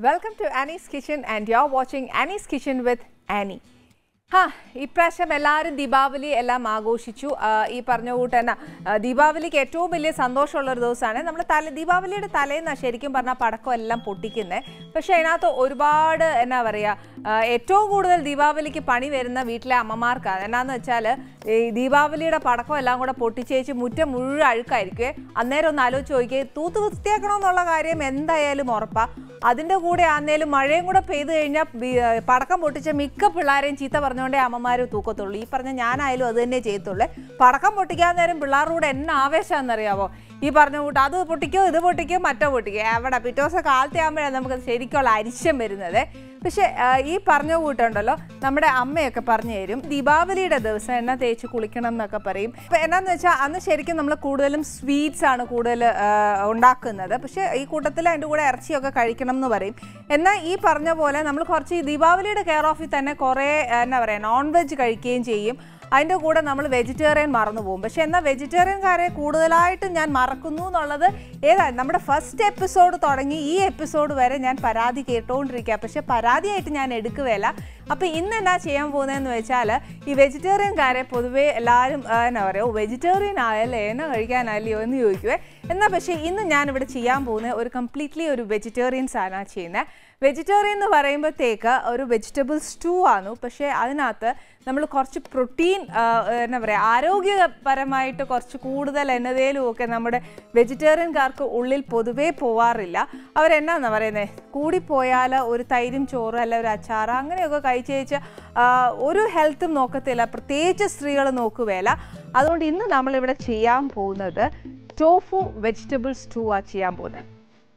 Welcome to Annie's kitchen and you are watching Annie's kitchen with Annie ഹാ ഇപ്രാവശ്യം എല്ലാവരും ദീപാവലി എല്ലാം ആഘോഷിച്ചു ആ, ഈ പറഞ്ഞ കൂട്ട് തന്നെ ആ, ദീപാവലിക്ക് ഏറ്റവും വലിയ സന്തോഷമുള്ള ഒരു ദിവസമാണ് നമ്മൾ തല ദീപാവലിയുടെ തലേന്നാണ് ശരിക്കും പറഞ്ഞാൽ പടക്കം എല്ലാം പൊട്ടിക്കുന്നത് പക്ഷേ അതിനകത്ത് ഒരുപാട് എന്നാ പറയുക ഏറ്റവും കൂടുതൽ ദീപാവലിക്ക് പണി വരുന്ന വീട്ടിലെ അമ്മമാർക്കാണ് എന്നാന്ന് വെച്ചാൽ ഈ ദീപാവലിയുടെ പടക്കം എല്ലാം കൂടെ പൊട്ടിച്ചേച്ച് മുറ്റം മുഴുവൻ അഴുക്കായിരിക്കുമേ അന്നേരം ഒന്ന് ആലോചിച്ച് നോക്കിയേ തൂത്ത് വൃത്തിയാക്കണമെന്നുള്ള കാര്യം എന്തായാലും ഉറപ്പാണ് അതിൻ്റെ കൂടെ ആന്നേലും മഴയും കൂടെ പെയ്തു കഴിഞ്ഞാൽ ബി- ഏർ പടക്കം പൊട്ടിച്ച മിക്ക പിള്ളേരെയും ചീത്ത പറഞ്ഞുകൊണ്ടേ അമ്മമാർ തൂക്കത്തുള്ളൂ ഈ പറഞ്ഞ ഞാനായാലും അത് തന്നെ ചെയ്യത്തുള്ളൂ പടക്കം പൊട്ടിക്കാൻ നേരം പിള്ളേരുടെ കൂടെ എന്നെ ആവേശമാണെന്നറിയാവോ ഈ പറഞ്ഞ കൂട്ട് അത് പൊട്ടിക്കോ ഇത് പൊട്ടിക്കോ മറ്റോ പൊട്ടിക്കോ എവിടെ പിറ്റേ ദിവസം കാലത്തെ ആകുമ്പോഴാണ് നമുക്ക് ശരിക്കുള്ള അരിശം വരുന്നത് പക്ഷേ ആ, ഈ പറഞ്ഞ കൂട്ടുണ്ടല്ലോ നമ്മുടെ അമ്മയൊക്കെ പറഞ്ഞു തരും ദീപാവലിയുടെ ദിവസം എണ്ണ തേച്ച് കുളിക്കണം എന്നൊക്കെ പറയും ഇപ്പം എന്നാന്ന് വെച്ചാൽ അന്ന് ശരിക്കും നമ്മൾ കൂടുതലും സ്വീറ്റ്സ് ആണ് കൂടുതൽ ആ, ഉണ്ടാക്കുന്നത് പക്ഷേ ഈ കൂട്ടത്തിൽ അതിൻ്റെ കൂടെ ഇറച്ചിയൊക്കെ കഴിക്കണം എന്ന് പറയും എന്നാൽ ഈ പറഞ്ഞ പോലെ നമ്മൾ കുറച്ച് ഈ ദീപാവലിയുടെ കെയർ ഓഫിൽ തന്നെ കുറേ ആ, എന്നാ പറയുക നോൺ വെജ് കഴിക്കുകയും ചെയ്യും അതിൻ്റെ കൂടെ നമ്മൾ വെജിറ്റേറിയൻ മറന്നു പോകും പക്ഷെ എന്നാൽ വെജിറ്റേറിയൻകാരെ കൂടുതലായിട്ട് ഞാൻ മറക്കുന്നു എന്നുള്ളത് ഏതാ നമ്മുടെ ഫസ്റ്റ് എപ്പിസോഡ് തുടങ്ങി ഈ എപ്പിസോഡ് വരെ ഞാൻ പരാതി കേട്ടുകൊണ്ടിരിക്കുക പക്ഷെ പരാതിയായിട്ട് ഞാൻ എടുക്കുകയില്ല അപ്പോൾ ഇന്ന് എന്നാ ചെയ്യാൻ പോകുന്നതെന്ന് വെച്ചാൽ ഈ വെജിറ്റേറിയൻകാരെ പൊതുവേ എല്ലാവരും ആ, എന്നാ പറയുക വെജിറ്റേറിയൻ ആയല്ലേ എന്നാ കഴിക്കാനല്ലയോ എന്ന് ചോദിക്കുവേ എന്നാൽ പക്ഷേ ഇന്ന് ഞാനിവിടെ ചെയ്യാൻ പോകുന്നത് ഒരു കംപ്ലീറ്റ്ലി ഒരു വെജിറ്റേറിയൻ സാധനമാണ് ചെയ്യുന്നത് വെജിറ്റേറിയൻ എന്ന് പറയുമ്പോഴത്തേക്ക് ഒരു വെജിറ്റബിൾ സ്റ്റൂ ആണ് പക്ഷേ അതിനകത്ത് നമ്മൾ കുറച്ച് പ്രോട്ടീൻ എന്താ പറയുക ആരോഗ്യപരമായിട്ട് കുറച്ച് കൂടുതൽ എന്നതേലും ഒക്കെ നമ്മുടെ വെജിറ്റേറിയൻകാർക്ക് ഉള്ളിൽ പൊതുവേ പോവാറില്ല അവരെന്നാന്ന് പറയുന്നത് കൂടിപ്പോയാൽ ഒരു തൈരും ചോറ് അല്ല ഒരു അച്ചാറ് അങ്ങനെയൊക്കെ കഴിച്ചേച്ച് ഒരു ഹെൽത്തും നോക്കത്തില്ല പ്രത്യേകിച്ച് സ്ത്രീകൾ നോക്കുകയില്ല അതുകൊണ്ട് ഇന്ന് നമ്മളിവിടെ ചെയ്യാൻ പോകുന്നത് ടോഫു വെജിറ്റബിൾ സ്റ്റൂ ആ ചെയ്യാൻ പോകുന്നത്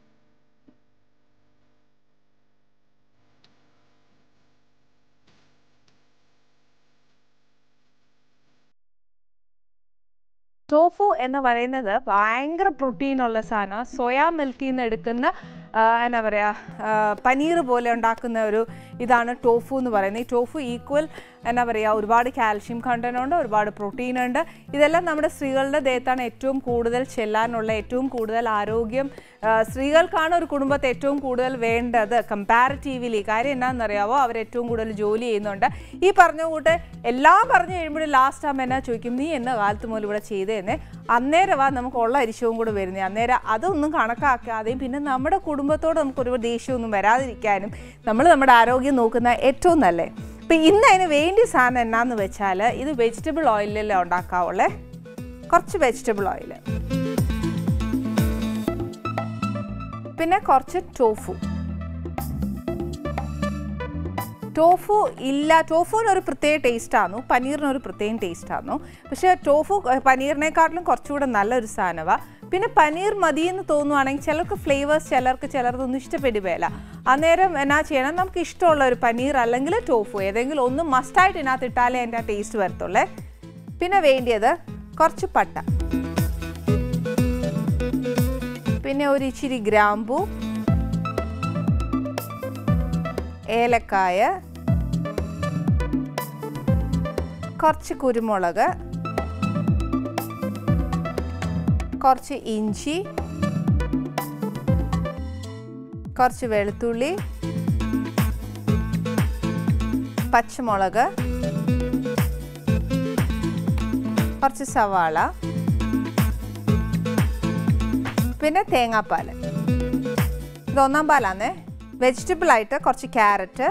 ടോഫു എന്ന് പറയുന്നത് ഭയങ്കര പ്രോട്ടീൻ ഉള്ള സാധനമാണ് സോയാ മിൽക്കിൽ നിന്ന് എടുക്കുന്ന ആ, എന്നാ പറയുക പനീർ പോലെ ഉണ്ടാക്കുന്ന ഒരു ഇതാണ് ടോഫു എന്ന് പറയുന്നത് ഈ ടോഫു ഈക്വൽ എന്നാ പറയുക ഒരുപാട് കാൽഷ്യം കണ്ടന്റ് ഉണ്ട് ഒരുപാട് പ്രോട്ടീൻ ഉണ്ട് ഇതെല്ലാം നമ്മുടെ സ്ത്രീകളുടെ ദേഹത്താണ് ഏറ്റവും കൂടുതൽ ചെല്ലാനുള്ള ഏറ്റവും കൂടുതൽ ആരോഗ്യം ആ, സ്ത്രീകൾക്കാണ് ഒരു കുടുംബത്തെ ഏറ്റവും കൂടുതൽ വേണ്ടത് കമ്പാരിറ്റീവ്ലി കാര്യം എന്നാണെന്നറിയാവോ അവർ ഏറ്റവും കൂടുതൽ ജോലി ചെയ്യുന്നുണ്ട് ഈ പറഞ്ഞ കൂട്ട് എല്ലാം പറഞ്ഞു കഴിയുമ്പോഴും ലാസ്റ്റ് ആകുമ്പോൾ എന്നാ ചോദിക്കും നീ എന്ന കാലത്ത് മുതൽ ഇവിടെ ചെയ്തേന്നെ അന്നേരമാ നമുക്ക് ഉള്ള അരിശവും കൂടെ വരുന്നത് അന്നേരം അതൊന്നും കണക്കാക്കാതെയും പിന്നെ നമ്മുടെ കുടുംബത്തോട് നമുക്ക് ഒരു ദേഷ്യമൊന്നും വരാതിരിക്കാനും നമ്മൾ നമ്മുടെ ആരോഗ്യം നോക്കുന്ന ഏറ്റവും നല്ലേ ഇപ്പം ഇന്ന് അതിന് വേണ്ടി സാധനം എന്നാന്ന് വെച്ചാൽ ഇത് വെജിറ്റബിൾ ഓയിലല്ലേ ഉണ്ടാക്കാവുള്ളേ കുറച്ച് വെജിറ്റബിൾ ഓയിൽ പിന്നെ കുറച്ച് ടോഫു ടോഫു ഇല്ല ടോഫുവിന് ഒരു പ്രത്യേക ടേസ്റ്റാണ് പനീറിന് ഒരു പ്രത്യേക ടേസ്റ്റാണ് പക്ഷേ ടോഫു ഏഹ്, പനീറിനെക്കാട്ടിലും കുറച്ചുകൂടെ നല്ലൊരു സാധനമാണ് പിന്നെ പനീർ മതി എന്ന് തോന്നുവാണെങ്കിൽ ചിലർക്ക് ഫ്ലേവേഴ്സ് ചിലർക്ക് ചിലർക്കൊന്നും ഇഷ്ടപ്പെടുകയില്ല അന്നേരം എന്നാ ചെയ്യണം നമുക്ക് ഇഷ്ടമുള്ള ഒരു പനീർ അല്ലെങ്കിൽ ടോഫു ഏതെങ്കിലും ഒന്ന് മസ്റ്റായിട്ട് ഇതിനകത്ത് ഇട്ടാലേ അതിൻ്റെ ആ ടേസ്റ്റ് വരത്തുള്ളേ പിന്നെ വേണ്ടിയത് കുറച്ച് പട്ട പിന്നെ ഒരു ഇച്ചിരി ഗ്രാമ്പു ഏലക്കായ കുറച്ച് കുരുമുളക് കുറച്ച് ഇഞ്ചി കുറച്ച് വെളുത്തുള്ളി പച്ചമുളക് കുറച്ച് സവാള പിന്നെ തേങ്ങാപ്പാൽ ഇത് ഒന്നാം പാലാന്നേ വെജിറ്റബിൾ ആയിട്ട് കുറച്ച് ക്യാരറ്റ്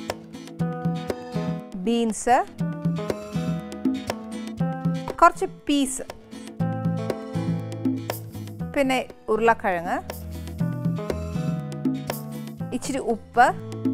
ബീൻസ് കുറച്ച് പീസ് പിന്നെ ഉരുളക്കിഴങ്ങ് ഇച്ചിരി ഉപ്പ്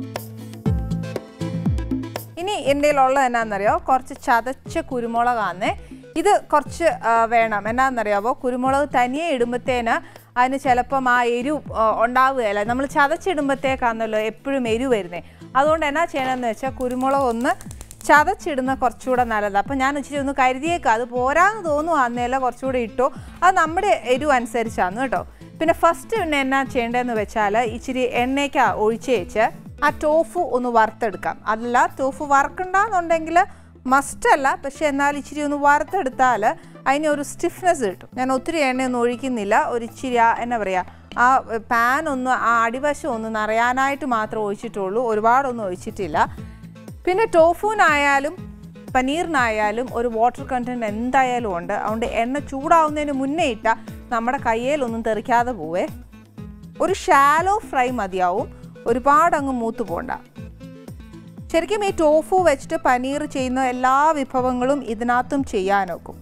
ഇനി എൻ്റെ ഉള്ളത് എന്നാന്നറിയോ കുറച്ച് ചതച്ച കുരുമുളകാണ് ഇത് കുറച്ച് ആ, വേണം എന്നാന്നറിയാവോ കുരുമുളക് തനിയെ ഇടുമ്പത്തേന് അതിന് ചിലപ്പം ആ എരിവ് ആ, ഉണ്ടാവുകയില്ല നമ്മൾ ചതച്ചിടുമ്പോഴത്തേക്കാണല്ലോ എപ്പോഴും എരിവ് വരുന്നത് അതുകൊണ്ട് എന്നാ ചെയ്യണമെന്ന് വെച്ചാൽ കുരുമുളക് ഒന്ന് ചതച്ചിടുന്ന കുറച്ചുകൂടെ നല്ലത് അപ്പം ഞാൻ ഇച്ചിരി ഒന്ന് കരുതിയേക്കാം അത് പോരാന്ന് തോന്നുവാന്നേല കുറച്ചുകൂടെ ഇട്ടു അത് നമ്മുടെ എരിവ് അനുസരിച്ചാണ് കേട്ടോ പിന്നെ ഫസ്റ്റ് പിന്നെ എന്നാ ചെയ്യേണ്ടതെന്ന് വെച്ചാൽ ഇച്ചിരി എണ്ണയ്ക്ക് ഒഴിച്ച് വെച്ച് ആ ടോഫു ഒന്ന് വറുത്തെടുക്കാം അല്ല ടോഫു വറക്കണ്ടെന്നുണ്ടെങ്കിൽ മസ്റ്റ് അല്ല പക്ഷെ എന്നാൽ ഇച്ചിരി ഒന്ന് വറുത്തെടുത്താൽ അതിന് ഒരു സ്റ്റിഫ്നെസ് കിട്ടും ഞാൻ ഒത്തിരി എണ്ണയൊന്നും ഒഴിക്കുന്നില്ല ഒരു ഇച്ചിരി ആ എന്നാ പറയുക ആ പാൻ ഒന്ന് ആ അടിവശം ഒന്ന് നിറയാനായിട്ട് മാത്രം ഒഴിച്ചിട്ടുള്ളൂ ഒരുപാടൊന്നും ഒഴിച്ചിട്ടില്ല പിന്നെ ടോഫൂനായാലും പനീറിനായാലും ഒരു വാട്ടർ കണ്ടൻറ്റ് എന്തായാലും ഉണ്ട് അതുകൊണ്ട് എണ്ണ ചൂടാവുന്നതിന് മുന്നേ ഇട്ടാൽ നമ്മുടെ കയ്യിലൊന്നും തെറിക്കാതെ പോവേ ഒരു ഷാലോ ഫ്രൈ മതിയാവും ഒരുപാട് അങ്ങ് മൂത്ത് പോണ്ട ശരിക്കും ഈ ടോഫു വെച്ചിട്ട് പനീർ ചെയ്യുന്ന എല്ലാ വിഭവങ്ങളും ഇതിനകത്തും ചെയ്യാനൊക്കും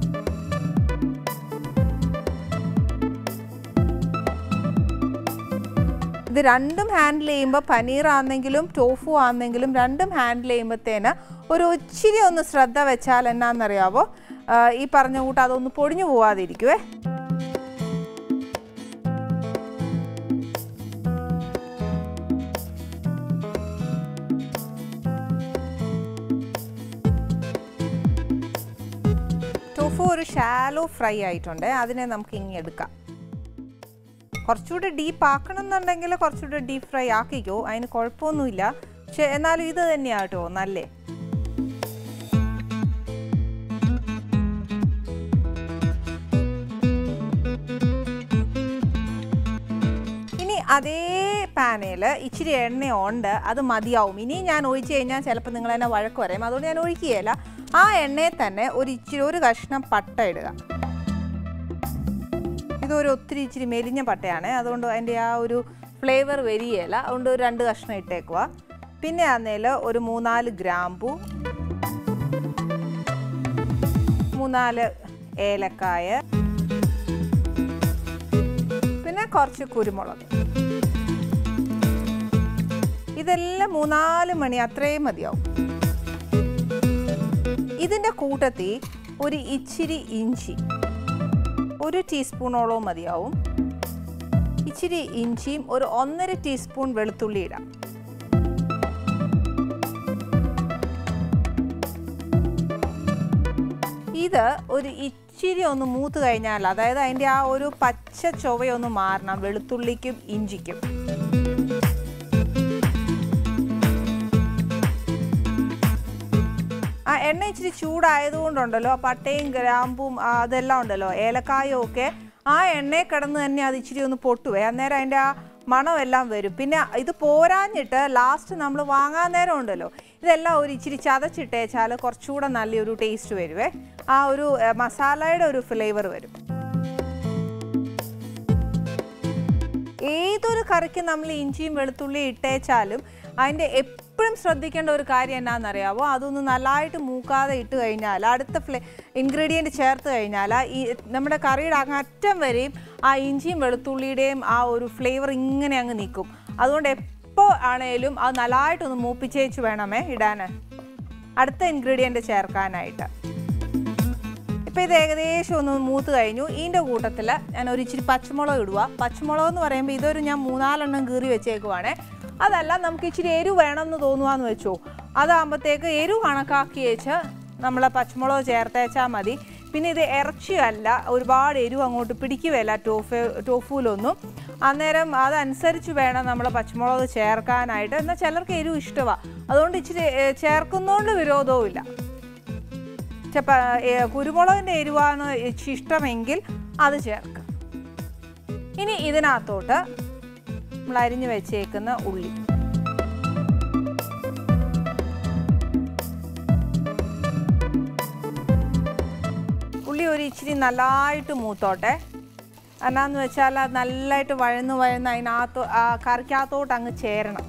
ഇത് രണ്ടും ഹാൻഡിൽ ചെയ്യുമ്പോൾ പനീർ ആണെങ്കിലും ടോഫു ആണെങ്കിലും രണ്ടും ഹാൻഡിൽ ചെയ്യുമ്പോഴത്തേന് ഒരു ഇച്ചിരി ഒന്ന് ശ്രദ്ധ വെച്ചാൽ എന്നാണെന്നറിയാവോ ആ, ഈ പറഞ്ഞ കൂട്ട് അതൊന്ന് പൊടിഞ്ഞു പോവാതിരിക്കുവേ ടോഫു ഒരു ഷാലോ ഫ്രൈ ആയിട്ടുണ്ട് അതിനെ നമുക്ക് ഇങ്ങനെ എടുക്കാം കുറച്ചുകൂടി ഡീപ്പ് ആക്കണം എന്നുണ്ടെങ്കിൽ കുറച്ചുകൂടി ഡീപ്പ് ഫ്രൈ ആക്കിക്കോ അതിന് കുഴപ്പമൊന്നുമില്ല പക്ഷെ എന്നാലും ഇത് തന്നെയാണ് കേട്ടോ നല്ലേ ഇനി അതേ പാനയിൽ ഇച്ചിരി എണ്ണ ഉണ്ട് അത് മതിയാവും ഇനി ഞാൻ ഒഴിച്ച് കഴിഞ്ഞാൽ ചിലപ്പോൾ നിങ്ങൾ എന്നെ വഴക്ക് പറയും അതുകൊണ്ട് ഞാൻ ഒഴിക്കുകയില്ല ആ എണ്ണയിൽ തന്നെ ഒരു ഇച്ചിരി ഒരു കഷ്ണം പട്ട ഇടുക ഇതൊരു ഒത്തിരി ഇച്ചിരി മെലിഞ്ഞ പട്ടയാണ് അതുകൊണ്ട് അതിൻ്റെ ആ ഒരു ഫ്ലേവർ വരികയില്ല അതുകൊണ്ട് ഒരു രണ്ട് കഷ്ണം ഇട്ടേക്കുക പിന്നെ ആന്നേൽ ഒരു മൂന്നാല് ഗ്രാമ്പു മൂന്നാല് ഏലക്കായ പിന്നെ കുറച്ച് കുരുമുളക് ഇതെല്ലാം മൂന്നാല് മണി അത്രയും മതിയാവും ഇതിൻ്റെ കൂട്ടത്തിൽ ഒരു ഇച്ചിരി ഇഞ്ചി ഒരു ടീസ്പൂണോളം മതിയാവും ഇച്ചിരി ഇഞ്ചിയും ഒരു ഒന്നര ടീസ്പൂൺ വെളുത്തുള്ളി ഇടാം ഇത് ഒരു ഇച്ചിരി ഒന്ന് മൂത്ത് കഴിഞ്ഞാൽ അതായത് അതിൻ്റെ ആ ഒരു പച്ച ചൊവയൊന്ന് മാറണം വെളുത്തുള്ളിക്കും ഇഞ്ചിക്കും ആ എണ്ണ ഇച്ചിരി ചൂടായതുകൊണ്ടുണ്ടല്ലോ ആ പട്ടയും ഗ്രാമ്പും ആ, അതെല്ലാം ഉണ്ടല്ലോ ഏലക്കായും ഒക്കെ ആ എണ്ണയിൽ കിടന്ന് തന്നെ അത് ഇച്ചിരി ഒന്ന് പൊട്ടുവേ അന്നേരം അതിൻ്റെ ആ മണമെല്ലാം വരും പിന്നെ ഇത് പോരാഞ്ഞിട്ട് ലാസ്റ്റ് നമ്മൾ വാങ്ങാൻ നേരം ഉണ്ടല്ലോ ഇതെല്ലാം ഒരു ഇച്ചിരി ചതച്ചിട്ടേച്ചാൽ കുറച്ചുകൂടെ നല്ലൊരു ടേസ്റ്റ് വരുവേ ആ ഒരു ഏ, മസാലയുടെ ഒരു ഫ്ലേവർ വരും ഏതൊരു കറിക്ക് നമ്മൾ ഇഞ്ചിയും വെളുത്തുള്ളിയും ഇട്ടേച്ചാലും അതിൻ്റെ എപ്പോഴും ശ്രദ്ധിക്കേണ്ട ഒരു കാര്യം എന്നാണെന്നറിയാവോ അതൊന്ന് നല്ലതായിട്ട് മൂക്കാതെ ഇട്ട് കഴിഞ്ഞാൽ അടുത്ത ഫ്ലേ ഇൻഗ്രീഡിയൻറ്റ് ചേർത്ത് കഴിഞ്ഞാൽ ഈ നമ്മുടെ കറിയുടെ അങ്ങ് അറ്റം വരെയും ആ ഇഞ്ചിയും വെളുത്തുള്ളിയുടെയും ആ ഒരു ഫ്ലേവർ ഇങ്ങനെ അങ്ങ് നിൽക്കും അതുകൊണ്ട് എപ്പോൾ ആണേലും അത് നല്ലതായിട്ടൊന്ന് മൂപ്പിച്ചേച്ച് വേണമേ ഇടാൻ അടുത്ത ഇൻഗ്രീഡിയൻറ്റ് ചേർക്കാനായിട്ട് ഇപ്പോൾ ഇത് ഏകദേശം ഒന്ന് മൂത്ത് കഴിഞ്ഞു ഇതിൻ്റെ കൂട്ടത്തിൽ ഞാൻ ഒരു ഇച്ചിരി പച്ചമുളക് ഇടുക പച്ചമുളക് എന്ന് പറയുമ്പോൾ ഇതൊരു ഞാൻ മൂന്നാലെണ്ണം കീറി വെച്ചേക്കുവാണേ അതല്ല നമുക്ക് ഇച്ചിരി എരിവ് വേണമെന്ന് തോന്നുവാന്ന് വെച്ചോ അതാകുമ്പോഴത്തേക്ക് എരിവ് കണക്കാക്കി വെച്ച് നമ്മൾ പച്ചമുളക് ചേർത്തേച്ചാൽ മതി പിന്നെ ഇത് ഇറച്ചിയല്ല ഒരുപാട് എരിവ് അങ്ങോട്ട് പിടിക്കുകയല്ല ടോഫ് ടോഫൂലൊന്നും അന്നേരം അതനുസരിച്ച് വേണം നമ്മൾ പച്ചമുളക് ചേർക്കാനായിട്ട് എന്നാൽ ചിലർക്ക് എരിവ് ഇഷ്ടമാണ് അതുകൊണ്ട് ഇച്ചിരി ഏ, ചേർക്കുന്നതുകൊണ്ട് വിരോധവും ഇല്ല ചപ്പ ഏ, കുരുമുളകിൻ്റെ എരിവാണ് ഇച്ചി ഇഷ്ടമെങ്കിൽ അത് ചേർക്കാം ഇനി ഇതിനകത്തോട്ട് നമ്മൾ അരിഞ്ഞു വെച്ചേക്കുന്ന ഉള്ളി ഉള്ളി ഒരു ഇച്ചിരി നല്ലതായിട്ട് മൂത്തോട്ടെ എന്നാന്ന് വെച്ചാൽ അത് നല്ലതായിട്ട് വഴന്ന് വഴന്ന് അതിനകത്ത് ആ കറിക്കകത്തോട്ട് അങ്ങ് ചേരണം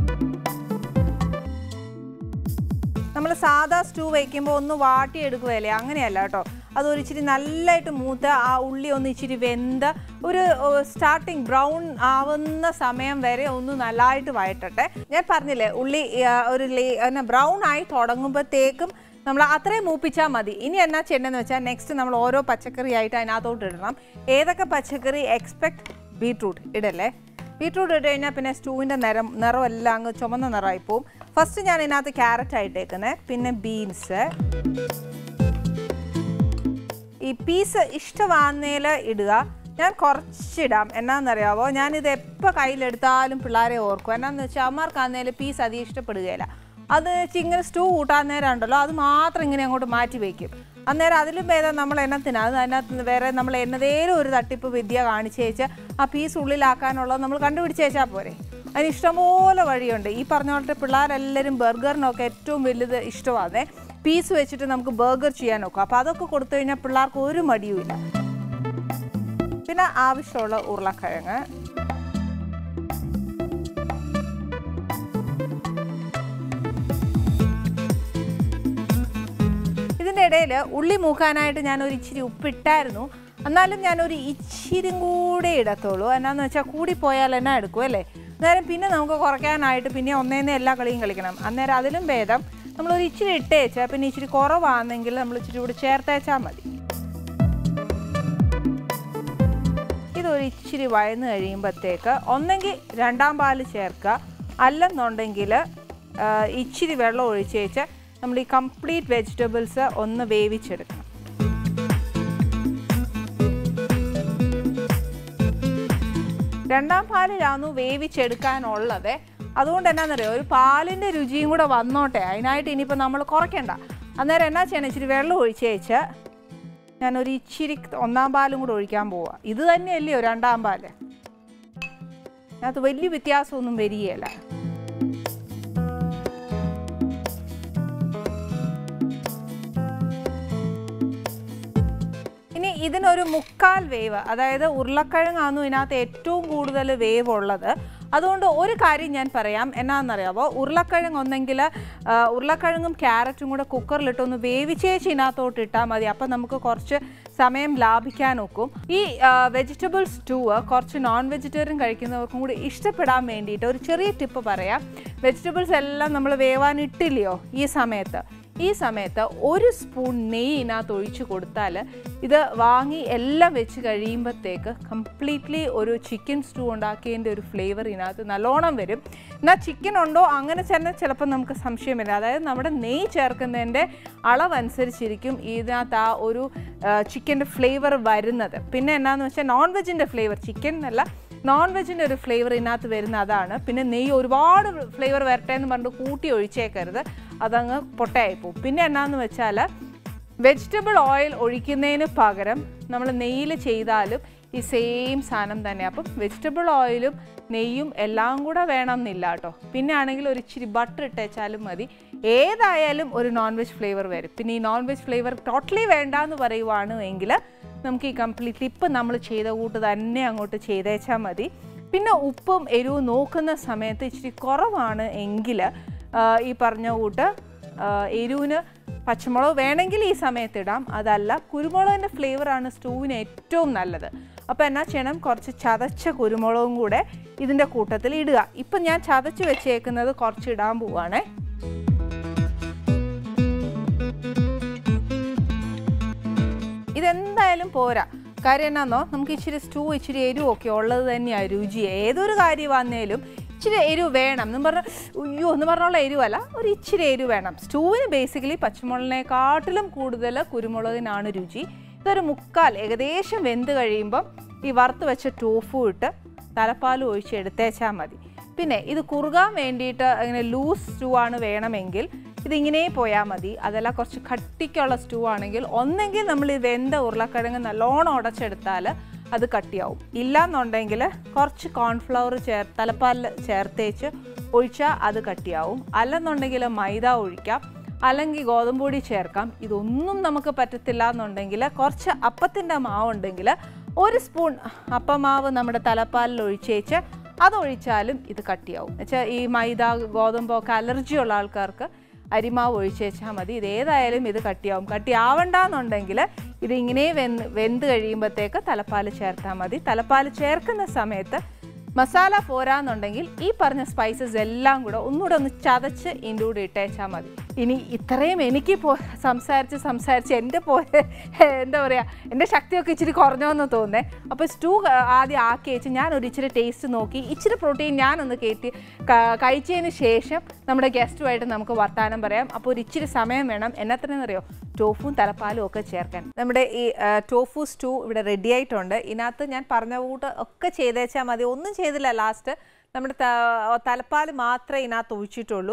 നമ്മൾ സാധാ സ്റ്റൂ വയ്ക്കുമ്പോൾ ഒന്ന് വാട്ടിയെടുക്കുകയല്ലേ അങ്ങനെയല്ല കേട്ടോ അതൊരു ഇച്ചിരി നല്ലതായിട്ട് മൂത്ത ആ ഉള്ളി ഒന്ന് ഇച്ചിരി വെന്ത് ഒരു സ്റ്റാർട്ടിങ് ബ്രൗൺ ആവുന്ന സമയം വരെ ഒന്ന് നല്ലതായിട്ട് വഴറ്റട്ടെ ഞാൻ പറഞ്ഞില്ലേ ഉള്ളി ആ, ഒരു ബ്രൗൺ ആയി തുടങ്ങുമ്പോഴത്തേക്കും നമ്മൾ അത്രയും മൂപ്പിച്ചാൽ മതി ഇനി എന്നാ ചെയ്യേണ്ടതെന്ന് വെച്ചാൽ നെക്സ്റ്റ് നമ്മൾ ഓരോ പച്ചക്കറി ആയിട്ട് അതിനകത്തോട്ട് ഇടണം ഏതൊക്കെ പച്ചക്കറി എക്സ്പെക്ട് ബീട്രൂട്ട് ഇടല്ലേ ബീട്രൂട്ട് ഇട്ട് കഴിഞ്ഞാൽ പിന്നെ സ്റ്റൂവിൻ്റെ നിറം നിറം എല്ലാം അങ്ങ് ചുമന്ന നിറമായി പോവും ഫസ്റ്റ് ഞാൻ ഇതിനകത്ത് ക്യാരറ്റ് ആയിട്ടേക്കുന്നത് പിന്നെ ബീൻസ് ഈ പീസ് ഇഷ്ടമാകുന്നതിൽ ഇടുക ഞാൻ കുറച്ചിടാം എന്നാന്നറിയാവോ ഞാനിത് എപ്പോൾ കയ്യിലെടുത്താലും പിള്ളേരെ ഓർക്കും എന്നാന്ന് വെച്ചാൽ അമ്മമാർക്കാന്നേൽ പീസ് അധികം ഇഷ്ടപ്പെടുകയില്ല അത് വെച്ച് ഇങ്ങനെ സ്റ്റൂ കൂട്ടാൻ നേരം ഉണ്ടല്ലോ അത് മാത്രം ഇങ്ങനെ അങ്ങോട്ട് മാറ്റി വയ്ക്കും അന്നേരം അതിലും ഭേദം നമ്മൾ എണ്ണത്തിന് അത് അതിനകത്ത് നിന്ന് വേറെ നമ്മൾ എന്നതേലും ഒരു തട്ടിപ്പ് വിദ്യ കാണിച്ച് വെച്ച് ആ പീസ് ഉള്ളിലാക്കാനുള്ളത് നമ്മൾ കണ്ടുപിടിച്ച് വെച്ചാൽ പോരെ അതിന് ഇഷ്ടംപോലെ വഴിയുണ്ട് ഈ പറഞ്ഞ പോലത്തെ പിള്ളേരെല്ലാവരും ബർഗറിനൊക്കെ ഏറ്റവും വലുത് ഇഷ്ടമാണ് പീസ് വെച്ചിട്ട് നമുക്ക് ബർഗർ ചെയ്യാൻ നോക്കാം അപ്പോൾ അതൊക്കെ കൊടുത്തു കഴിഞ്ഞാൽ പിള്ളേർക്ക് ഒരു മടിയുമില്ല പിന്നെ ആവശ്യമുള്ള ഉരുളക്കിഴങ്ങ് ഇതിൻ്റെ ഇടയിൽ ഉള്ളി മൂക്കാനായിട്ട് ഞാൻ ഒരു ഇച്ചിരി ഉപ്പിട്ടായിരുന്നു എന്നാലും ഞാനൊരു ഇച്ചിരി കൂടെ ഇടത്തുള്ളൂ എന്നാന്ന് വെച്ചാൽ കൂടിപ്പോയാൽ എന്നാ എടുക്കും അല്ലേ അന്നേരം പിന്നെ നമുക്ക് കുറയ്ക്കാനായിട്ട് പിന്നെ ഒന്നേന്നെ എല്ലാ കളിയും കളിക്കണം അന്നേരം അതിലും ഭേദം നമ്മളൊരു ഇച്ചിരി ഇട്ടേച്ചാൽ പിന്നെ ഇച്ചിരി കുറവാണെങ്കിൽ നമ്മൾ ഇച്ചിരി കൂടി ചേർത്തേച്ചാൽ മതി ഇതൊരു ഇച്ചിരി വഴന്ന് കഴിയുമ്പോഴത്തേക്ക് ഒന്നെങ്കിൽ രണ്ടാം പാല് ചേർക്കുക അല്ലെന്നുണ്ടെങ്കിൽ ആ, ഇച്ചിരി വെള്ളം ഒഴിച്ചേച്ച് നമ്മൾ ഈ കംപ്ലീറ്റ് വെജിറ്റബിൾസ് ഒന്ന് വേവിച്ചെടുക്കണം രണ്ടാം പാലിലാന്നു വേവിച്ചെടുക്കാനുള്ളത് അതുകൊണ്ട് എന്നാന്നറിയോ ഒരു പാലിൻ്റെ രുചിയും കൂടെ വന്നോട്ടെ അതിനായിട്ട് ഇനിയിപ്പോൾ നമ്മൾ കുറയ്ക്കണ്ട അന്നേരം എന്നാ ചെയ്യണം ഇച്ചിരി വെള്ളം ഒഴിച്ചേച്ച് ഞാനൊരു ഇച്ചിരി ഒന്നാം പാലും കൂടെ ഒഴിക്കാൻ പോവാ ഇത് തന്നെയല്ലയോ രണ്ടാം പാല് അതിനകത്ത് വലിയ വ്യത്യാസമൊന്നും വരികയില്ല ഇനി ഇതിനൊരു മുക്കാൽ വേവ് അതായത് ഉരുളക്കിഴങ്ങാണ് ഇതിനകത്ത് ഏറ്റവും കൂടുതൽ വേവ് ഉള്ളത് അതുകൊണ്ട് ഒരു കാര്യം ഞാൻ പറയാം എന്നാണെന്നറിയാമോ ഉരുളക്കിഴങ്ങ് ഒന്നെങ്കിൽ ആ, ഉരുളക്കിഴങ്ങും ക്യാരറ്റും കൂടെ കുക്കറിലിട്ടൊന്ന് വേവിച്ചേച്ച് ഇതിനകത്തോട്ട് ഇട്ടാൽ മതി അപ്പം നമുക്ക് കുറച്ച് സമയം ലാഭിക്കാൻ ഒക്കും ഈ വെജിറ്റബിൾ സ്റ്റൂ കുറച്ച് നോൺ വെജിറ്റേറിയൻ കഴിക്കുന്നവർക്കും കൂടി ഇഷ്ടപ്പെടാൻ വേണ്ടിയിട്ട് ഒരു ചെറിയ ടിപ്പ് പറയാം വെജിറ്റബിൾസ് എല്ലാം നമ്മൾ വേവാനിട്ടില്ലയോ ഈ സമയത്ത് ഈ സമയത്ത് ഒരു സ്പൂൺ നെയ്യ് ഇതിനകത്ത് ഒഴിച്ചു കൊടുത്താൽ ഇത് വാങ്ങി എല്ലാം വെച്ച് കഴിയുമ്പോഴത്തേക്ക് കംപ്ലീറ്റ്ലി ഒരു ചിക്കൻ സ്റ്റൂ ഉണ്ടാക്കിയതിൻ്റെ ഒരു ഫ്ലേവർ ഇതിനകത്ത് നല്ലോണം വരും എന്നാൽ ചിക്കൻ ഉണ്ടോ അങ്ങനെ തന്നെ ചിലപ്പോൾ നമുക്ക് സംശയം വരും അതായത് നമ്മുടെ നെയ്യ് ചേർക്കുന്നതിൻ്റെ അളവനുസരിച്ചിരിക്കും ഇതിനകത്ത് ആ ഒരു ചിക്കൻ്റെ ഫ്ലേവർ വരുന്നത് പിന്നെ എന്നാന്ന് വെച്ചാൽ നോൺ വെജിൻ്റെ ഫ്ലേവർ ചിക്കൻ എന്നല്ല നോൺ വെജിൻ്റെ ഒരു ഫ്ലേവർ ഇതിനകത്ത് വരുന്ന അതാണ് പിന്നെ നെയ്യ് ഒരുപാട് ഫ്ലേവർ വരട്ടെ എന്ന് പറഞ്ഞിട്ട് കൂട്ടി ഒഴിച്ചേക്കരുത് അതങ്ങ് പൊട്ടയായി പോകും പിന്നെ എന്നാന്ന് വെച്ചാൽ വെജിറ്റബിൾ ഓയിൽ ഒഴിക്കുന്നതിന് പകരം നമ്മൾ നെയ്യിൽ ചെയ്താലും ഈ സെയിം സാധനം തന്നെ അപ്പം വെജിറ്റബിൾ ഓയിലും നെയ്യും എല്ലാം കൂടെ വേണമെന്നില്ല കേട്ടോ പിന്നെ ആണെങ്കിൽ ഒരു ഇച്ചിരി ബട്ടർ ഇട്ടേച്ചാലും മതി ഏതായാലും ഒരു നോൺ വെജ് ഫ്ലേവർ വരും പിന്നെ ഈ നോൺ വെജ് ഫ്ലേവർ ടോട്ടലി വേണ്ട എന്ന് പറയുവാണ് എങ്കിൽ നമുക്ക് ഈ കംപ്ലീറ്റ്ലി ഇപ്പം നമ്മൾ ചെയ്ത കൂട്ട് തന്നെ അങ്ങോട്ട് ചെയ്തേച്ചാൽ മതി പിന്നെ ഉപ്പും എരിവും നോക്കുന്ന സമയത്ത് ഇച്ചിരി കുറവാണ് എങ്കിൽ ഈ പറഞ്ഞ കൂട്ട് ആ, എരിവിന് പച്ചമുളക് വേണമെങ്കിൽ ഈ സമയത്ത് ഇടാം അതല്ല കുരുമുളകിൻ്റെ ഫ്ലേവറാണ് സ്റ്റൂവിന് ഏറ്റവും നല്ലത് അപ്പോൾ എന്നാ ചെയ്യണം കുറച്ച് ചതച്ച കുരുമുളകും കൂടെ ഇതിൻ്റെ കൂട്ടത്തിൽ ഇടുക ഇപ്പം ഞാൻ ചതച്ച് വെച്ചേക്കുന്നത് കുറച്ച് ഇടാൻ പോവാണേ ഇതെന്തായാലും പോരാ കാര്യം എന്നാന്നോ നമുക്ക് ഇച്ചിരി സ്റ്റൂ ഇച്ചിരി എരിവും ഒക്കെ ഉള്ളത് തന്നെയാണ് രുചി ഏതൊരു കാര്യം വന്നേലും ഇച്ചിരി എരിവ് വേണം എന്ന് പറഞ്ഞാൽ അയ്യോ എന്ന് പറഞ്ഞുള്ള എരിവല്ല ഒരു ഇച്ചിരി എരിവ് വേണം സ്റ്റൂവിന് ബേസിക്കലി പച്ചമുളകിനെക്കാട്ടിലും കൂടുതൽ കുരുമുളകിനാണ് രുചി ഇതൊരു മുക്കാൽ ഏകദേശം വെന്ത് കഴിയുമ്പം ഈ വറുത്ത് വെച്ച ടോഫു ഇട്ട് തലപ്പാൽ ഒഴിച്ച് എടുത്തേച്ചാൽ മതി പിന്നെ ഇത് കുറുകാൻ വേണ്ടിയിട്ട് ഇങ്ങനെ ലൂസ് സ്റ്റൂ ആണ് വേണമെങ്കിൽ ഇതിങ്ങനെ പോയാൽ മതി അതല്ല കുറച്ച് കട്ടിക്കുള്ള സ്റ്റൂ ആണെങ്കിൽ ഒന്നെങ്കിൽ നമ്മൾ ഈ വെന്ത ഉരുളക്കിഴങ്ങ് നല്ലോണം ഉടച്ചെടുത്താൽ അത് കട്ടിയാവും ഇല്ലാന്നുണ്ടെങ്കിൽ കുറച്ച് കോൺഫ്ലവർ ചേർ തലപ്പാലിൽ ചേർത്തേച്ച് ഒഴിച്ചാൽ അത് കട്ടിയാവും അല്ലെന്നുണ്ടെങ്കിൽ മൈദ ഒഴിക്കാം അല്ലെങ്കിൽ ഗോതമ്പ് പൊടി ചേർക്കാം ഇതൊന്നും നമുക്ക് പറ്റത്തില്ല എന്നുണ്ടെങ്കിൽ കുറച്ച് അപ്പത്തിൻ്റെ മാവുണ്ടെങ്കിൽ ഒരു സ്പൂൺ അപ്പമാവ് നമ്മുടെ തലപ്പാലിൽ ഒഴിച്ചേച്ച് അതൊഴിച്ചാലും ഇത് കട്ടിയാവും എന്നുവെച്ചാൽ ഈ മൈദ ഗോതമ്പൊക്കെ അലർജി ഉള്ള ആൾക്കാർക്ക് അരിമാവ് ഒഴിച്ചേച്ചാൽ മതി ഇത് ഏതായാലും ഇത് കട്ടിയാവും കട്ടിയാവണ്ടെന്നുണ്ടെങ്കിൽ ഇത് ഇങ്ങനെ വെന്ത് വെന്ത് കഴിയുമ്പോഴത്തേക്ക് തലപ്പാൽ ചേർത്താൽ മതി തലപ്പാൽ ചേർക്കുന്ന സമയത്ത് മസാല പോരാന്നുണ്ടെങ്കിൽ ഈ പറഞ്ഞ സ്പൈസസ് എല്ലാം കൂടെ ഒന്നുകൂടെ ഒന്ന് ചതച്ച് ഇതിൻ്റെ കൂടെ ഇട്ടേച്ചാൽ മതി ഇനി ഇത്രയും എനിക്ക് പോ സംസാരിച്ച് സംസാരിച്ച് എൻ്റെ പോലെ എന്താ പറയുക എൻ്റെ ശക്തിയൊക്കെ ഇച്ചിരി കുറഞ്ഞോന്ന് തോന്നേ അപ്പോൾ സ്റ്റൂ ആദ്യം ആക്കി വെച്ച് ഞാൻ ഒരു ഇച്ചിരി ടേസ്റ്റ് നോക്കി ഇച്ചിരി പ്രോട്ടീൻ ഞാനൊന്ന് കയറ്റി ക- കഴിച്ചതിന് ശേഷം നമ്മുടെ ഗസ്റ്റുമായിട്ട് നമുക്ക് വർത്തമാനം പറയാം അപ്പോൾ ഒരു ഇച്ചിരി സമയം വേണം എന്നത്രയെന്നറിയോ ടോഫും തലപ്പാലും ഒക്കെ ചേർക്കാൻ നമ്മുടെ ഈ ആ, ടോഫു സ്റ്റൂ ഇവിടെ റെഡി ആയിട്ടുണ്ട് ഇതിനകത്ത് ഞാൻ പറഞ്ഞ കൂട്ട് ഒക്കെ ചെയ്തേച്ചാൽ മതി ഒന്നും ചെയ്തില്ല ലാസ്റ്റ് നമ്മുടെ ത- തലപ്പാൽ മാത്രമേ ഇതിനകത്ത് ഒഴിച്ചിട്ടുള്ളൂ